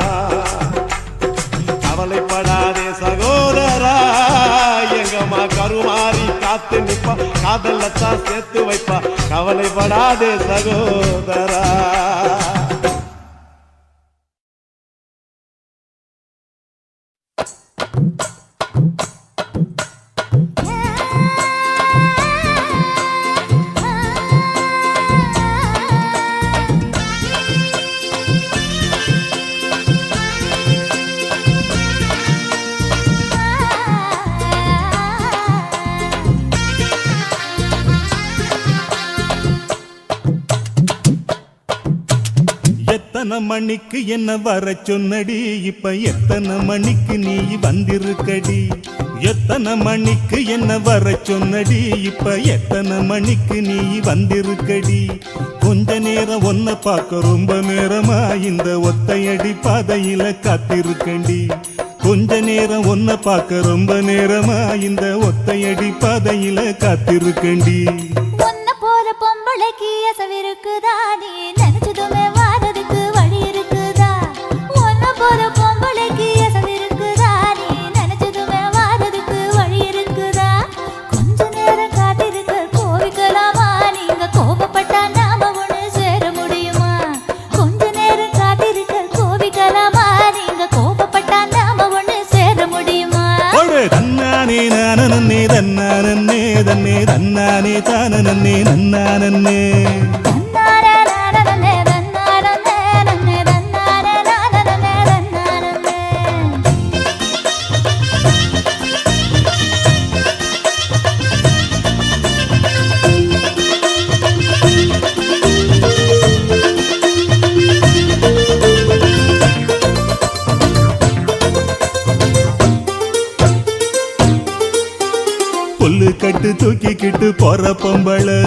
கவலைப்படாதே சகோதரா எங்கம்மா கருமாறி காத்து நிப்பா காதலத்தான் சேர்த்து வைப்பா கவலைப்படாதே சகோதரா எத்தனை மணிக்கு என்ன வர சொன்னடி இப்ப எத்தனை மணிக்கு நீ வந்திருக்கடி எத்தனை மணிக்கு என்ன வர சொன்னடி இப்ப எத்தனை மணிக்கு நீ வந்திருக்கடி கொஞ்ச நேரம் ஒன்ன பார்க்க ரொம்ப நேரமா இந்த ஒத்தையடி பாதையில காத்திருக்கண்டி கொஞ்ச நேரம் ஒன்ன பார்க்க ரொம்ப நேரமா இந்த ஒத்தையடி பாதையில காத்திருக்கண்டி உன்னை போல பொம்பளைக்கு அசவிருக்குதா நீ நினைச்சதுமே வாரதுக்கு வழி இருக்குதா உன்னை போல பொம்பளைக்கு அசவிருக்குதா நீ நினைச்சதுமே வாரதுக்கு வழி இருக்குதா கொஞ்ச நேரம் காத்திருக்க கோவிக்கலாமா நீங்க கோபப்பட்டா நாம ஒண்ணு சேர முடியுமா கொஞ்ச நேரம் காத்திருக்க கோவிக்கலாமா நீங்க கோபப்பட்டா நாம ஒண்ணு சேர முடியுமா ஒரு தன்னானே நானே தன்னானே தன்னே தன்னானே தானே நன்னானே தன்னாரே நானனே தன்னாரனே நன்னே தன்னாரே நானனே தன்னாரனே புல்லு கட்டு தூக்கிக்கிட்டு போற பொம்பளை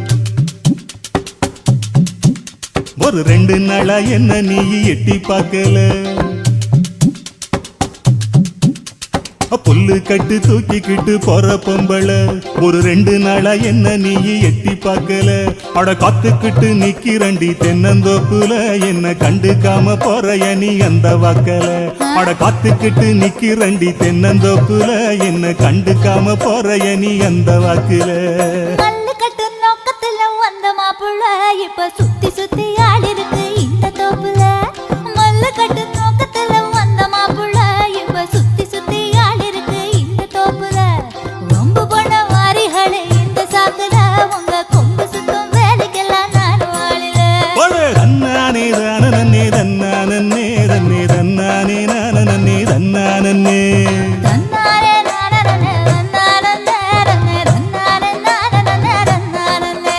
ஒரு ரெண்டு நாளா என்ன நீ எட்டி பார்க்கல புல்லு கட்டு தூக்கிக்கிட்டு போற பொம்பளை ஒரு ரெண்டு நாளா என்ன நீ எட்டி பார்க்கல அட காத்துக்கிட்டு நிக்கிறண்டி தென்னந்தோப்புல என்ன கண்டுக்காம போறைய நீ அந்த வாக்கல அட காத்துக்கிட்டு நிக்கிறண்டி தென்னந்தோப்புல என்ன கண்டுக்காம போறைய நீ அந்த வாக்குல மல்லு கட்டு நோக்கத்துல வந்த மாப்புள்ள இப்ப சுத்தி சுத்தி ஆடி இருக்கு இந்த தோப்புல மல்லு கட்டு நோக்கத்துல வந்த மாப்புள்ள இப்ப சுத்தி சுத்தி ஆடி இருக்கு இந்த தோப்புல ரொம்ப போன வாரிகளே இந்த சாக்குல உங்க கொம்பு சுத்தம் வேலைக்கெல்லாம் நானும் ஆளில ஒரு தன்னானே தானே தன்னானே தன்னே தன்னானே நானே தன்னானே தன்னாரே நானனே தன்னாரனே ரன்னே தன்னாரே நானனே தன்னாரனே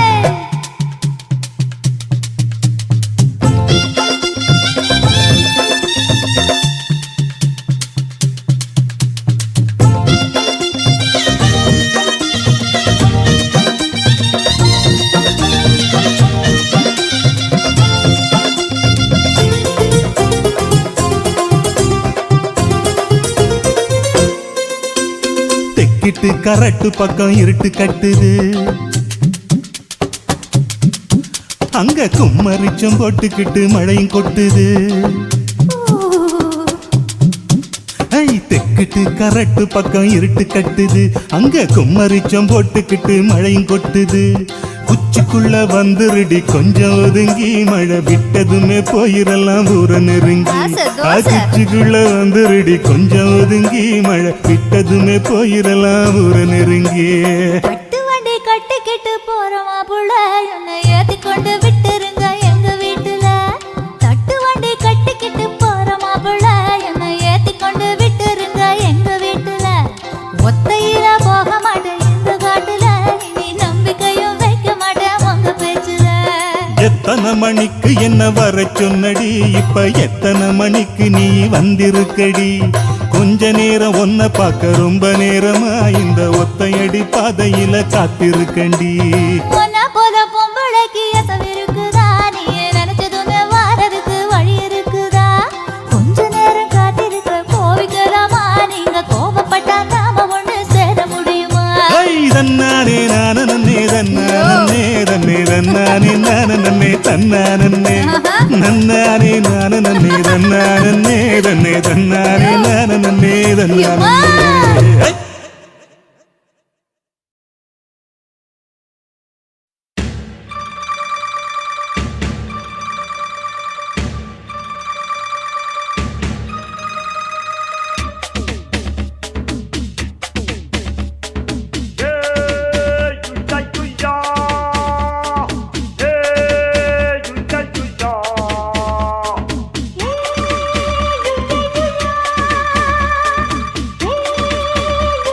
தெக்கிட்டு கரட்டு பக்கம் இருட்டு கட்டுது அங்க கும்மரிச்சம் போட்டுக்கிட்டு மழையும் கொட்டுது ஐ தெக்கிட்டு கரட்டு பக்கம் இருட்டு கட்டுது அங்க கும்மரிச்சம் போட்டுக்கிட்டு மழையும் கொட்டுது குச்சிக்குள்ள வந்துருடி கொஞ்சம் ஒதுங்கி மழை விட்டதுமே போயிரலாம் ஊர நெருங்கி தோசை, தோசை. குச்சிக்குள்ள வந்துருடி கொஞ்சம் ஒதுங்கி மழை விட்டதுமே போயிரலாம் ஊர நெருங்கி கட்டு வண்டி கட்டிக்கிட்டு போறோமா புள்ள என்னை ஏத்தி கொண்டு விட்டுருங்க எங்க வீட்டுல தட்டு வண்டி கட்டிக்கிட்டு போறோமா புள்ள என்னை ஏத்தி கொண்டு விட்டுருங்க எங்க வீட்டுல ஒத்தையில போக மாட்டேன் இந்த காட்டுல இனி நம்பிக்கையும் வைக்க மாட்டேன் உங்க பேச்சுல எத்தனை மணிக்கு என்ன வர சொன்னடி இப்ப எத்தனை மணிக்கு நீ வந்திருக்கடி கொஞ்ச நேரம் ஒன்ன பார்க்க ரொம்ப நேரமா இந்த ஒத்தையடி பாதையில காத்திருக்கண்டி உன்னை போல பொம்பளைக்கு எசவு இருக்குதா நீ நினைச்சதுமே வாரதுக்கு வழி இருக்குதா கொஞ்ச நேரம் காத்திருக்க கோவிக்கலாமா நீங்க கோபப்பட்டா நாம ஒண்ணு சேர முடியுமா ஐ தன்னானே நான நன்னே தன்னானே தன்னே தன்னானே நான நன்னே தன்னானே நன்னானே நான நன்னே தன்னானே தன்னே தன்னானே நான நன்னே தன்னானே ஐ! ஏ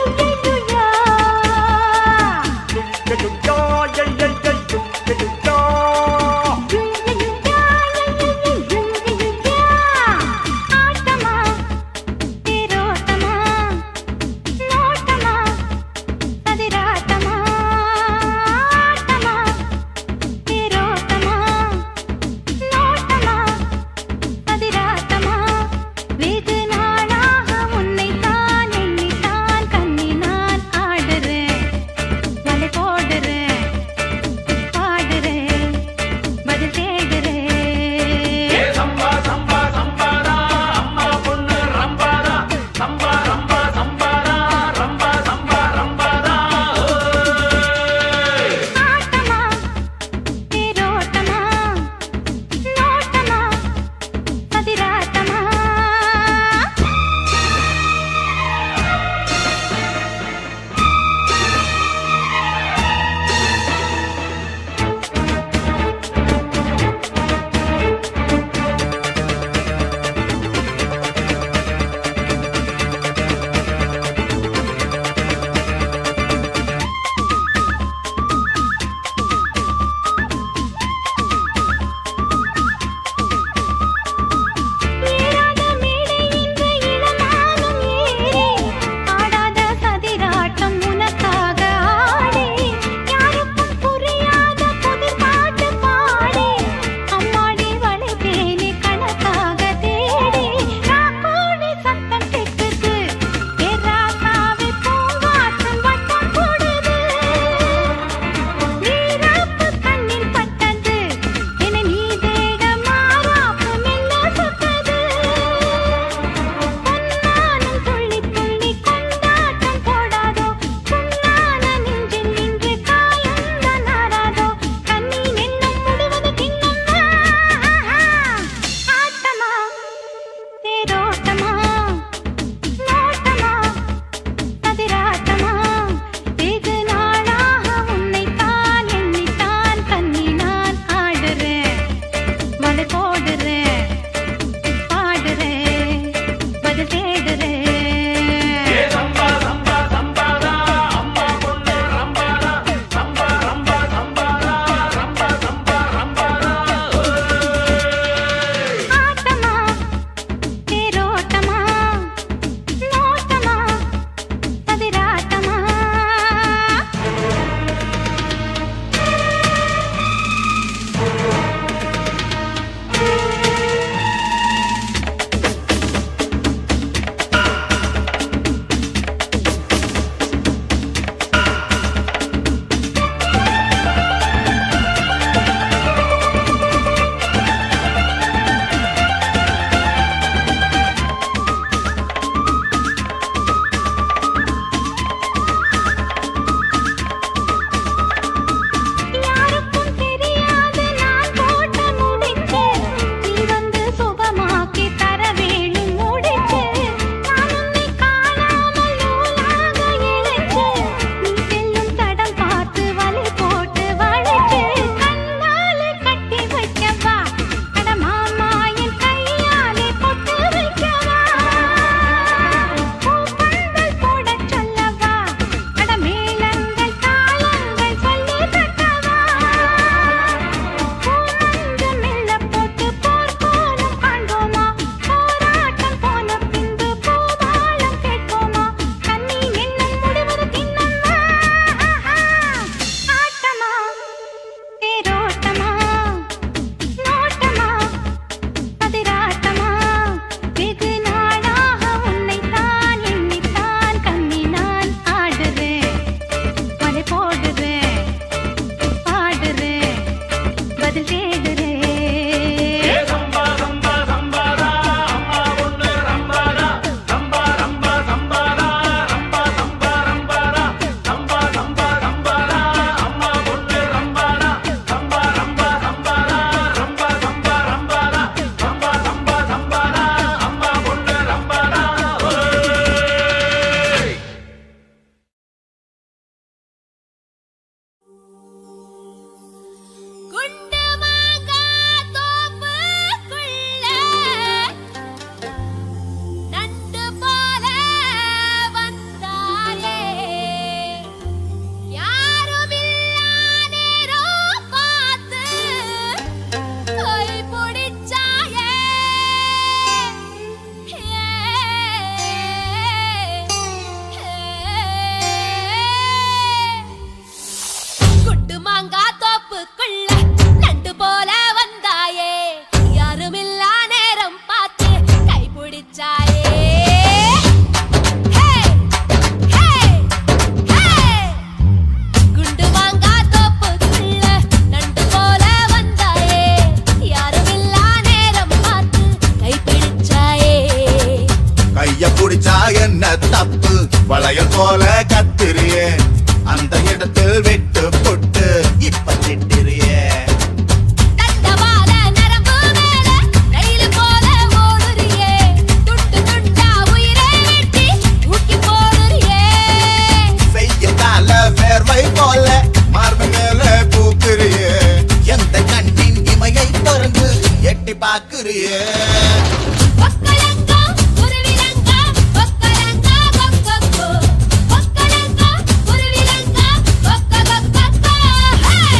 கத்துறியே ஒக்கலங்கா குருவிலங்கா ஒக்கலங்கா கொக்கொக்கோ ஒக்கலங்கா குருவிலங்கா கொக்கொக்கொக்கோ ஹே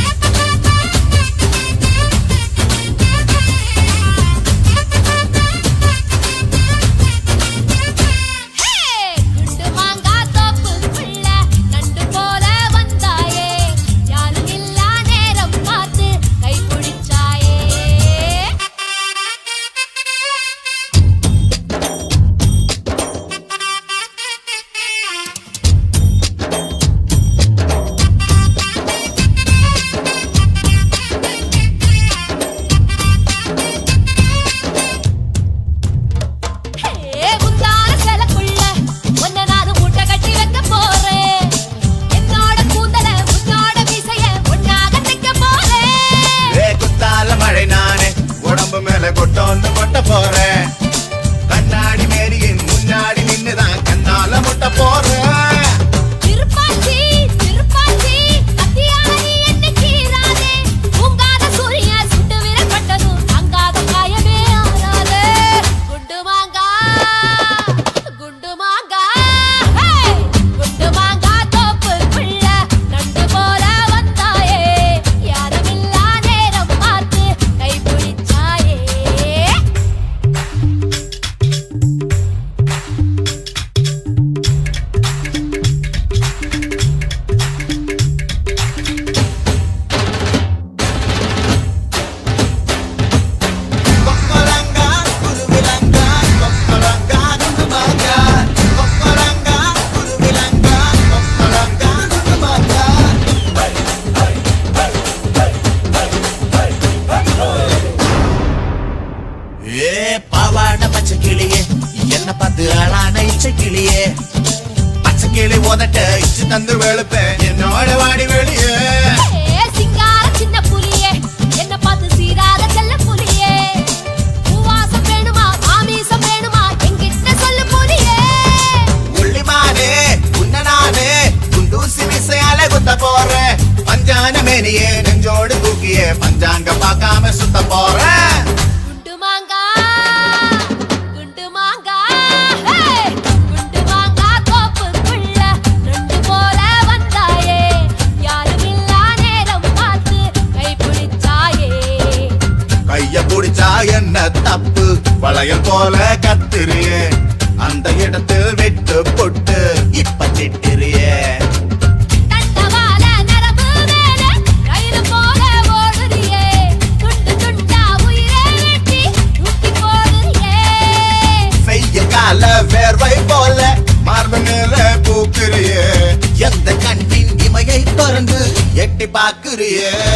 ஹே குண்டு மாங்கா தோப்புக்குள்ள நண்டு போல வந்தாயே யாரும் இல்லா நேரம் பார்த்து கை பிடிச்சாயே ஏ முந்தான சேலக்குள்ள உன்னை நானும் மூட்டை கட்டி வைக்க போறேன் என்னோட கூந்தல உன்னோட மீசைய ஒன்னாக தைக்க போறேன் ஏ குத்தால மழை நானே உடம்பு மேல கொட்டோன்னு கொட்ட போறேன் கண்ணாடி மேரியின் முன்னாடி நின்னுதான் கண்ணால முட்ட போறேன் திருப்பாச்சி திருப்பாச்சி அத்தியாரி என்ன கீராதே உங்காத சூரிய சுட்டு விரப்பட்டதும் அங்காத காயமே ஆறாதே குண்டு மாங்கா குண்டு மாங்கா ஹே குண்டு மாங்கா தோப்புக்குள்ள நண்டு போல வந்தாயே யாருமில்லா நேரம் பார்த்து கை பிடிச்சாயே கொக்கரங்கா குருவிலங்கா கொக்கரங்கா குண்டுமாங்கா கொக்கரங்கா குருவிலங்கா கொக்கரங்கா குண்டுமாங்கா ஏ பாவாட பச்சை கிளியே என்ன பார்த்து ஆளான இச்சை கிளியே பச்சை கிளி உதட்ட இச்சு தந்து வெளுப்பேன் என்னோட வாடி வெளியே ஏ சிங்கார சின்ன புலியே என்ன பார்த்து சீராத செல்ல புலியே பூவாசம் வேணுமா மாமீசம் வேணுமா என்கிட்ட சொல்லு புலியே உள்ளிமானே உன்ன நானே குண்டூசி விசையால குத்த போறேன் பஞ்சான மேனியே நெஞ்சோடு தூக்கியே பஞ்சாங்க பார்க்காம சுத்த போறேன் குண்டு மாங்கா குண்டு மாங்கா ஹே குண்டு மாங்கா தோப்புக்குள்ள ரெண்டு போல வந்தாயே யாருமில்லா நேரம் பார்த்து கை பிடிச்சாயே கைய புடிச்சா என்ன தப்பு வளையல் போல கத்துறியே அந்த இடத்தில் விட்டு பொட்டு இப்ப திட்டுறியே தண்டவாள நரம்பு மேல கயிறு போல ஓடுறியே துண்டு துண்டா உயிரை வெட்டி தூக்கி போடுறியே வெய்ய கால வேர்வை போல மார்பு மேல பூக்குறியே எந்த கண்ணின் இமையை திறந்து எட்டி பாக்குறியே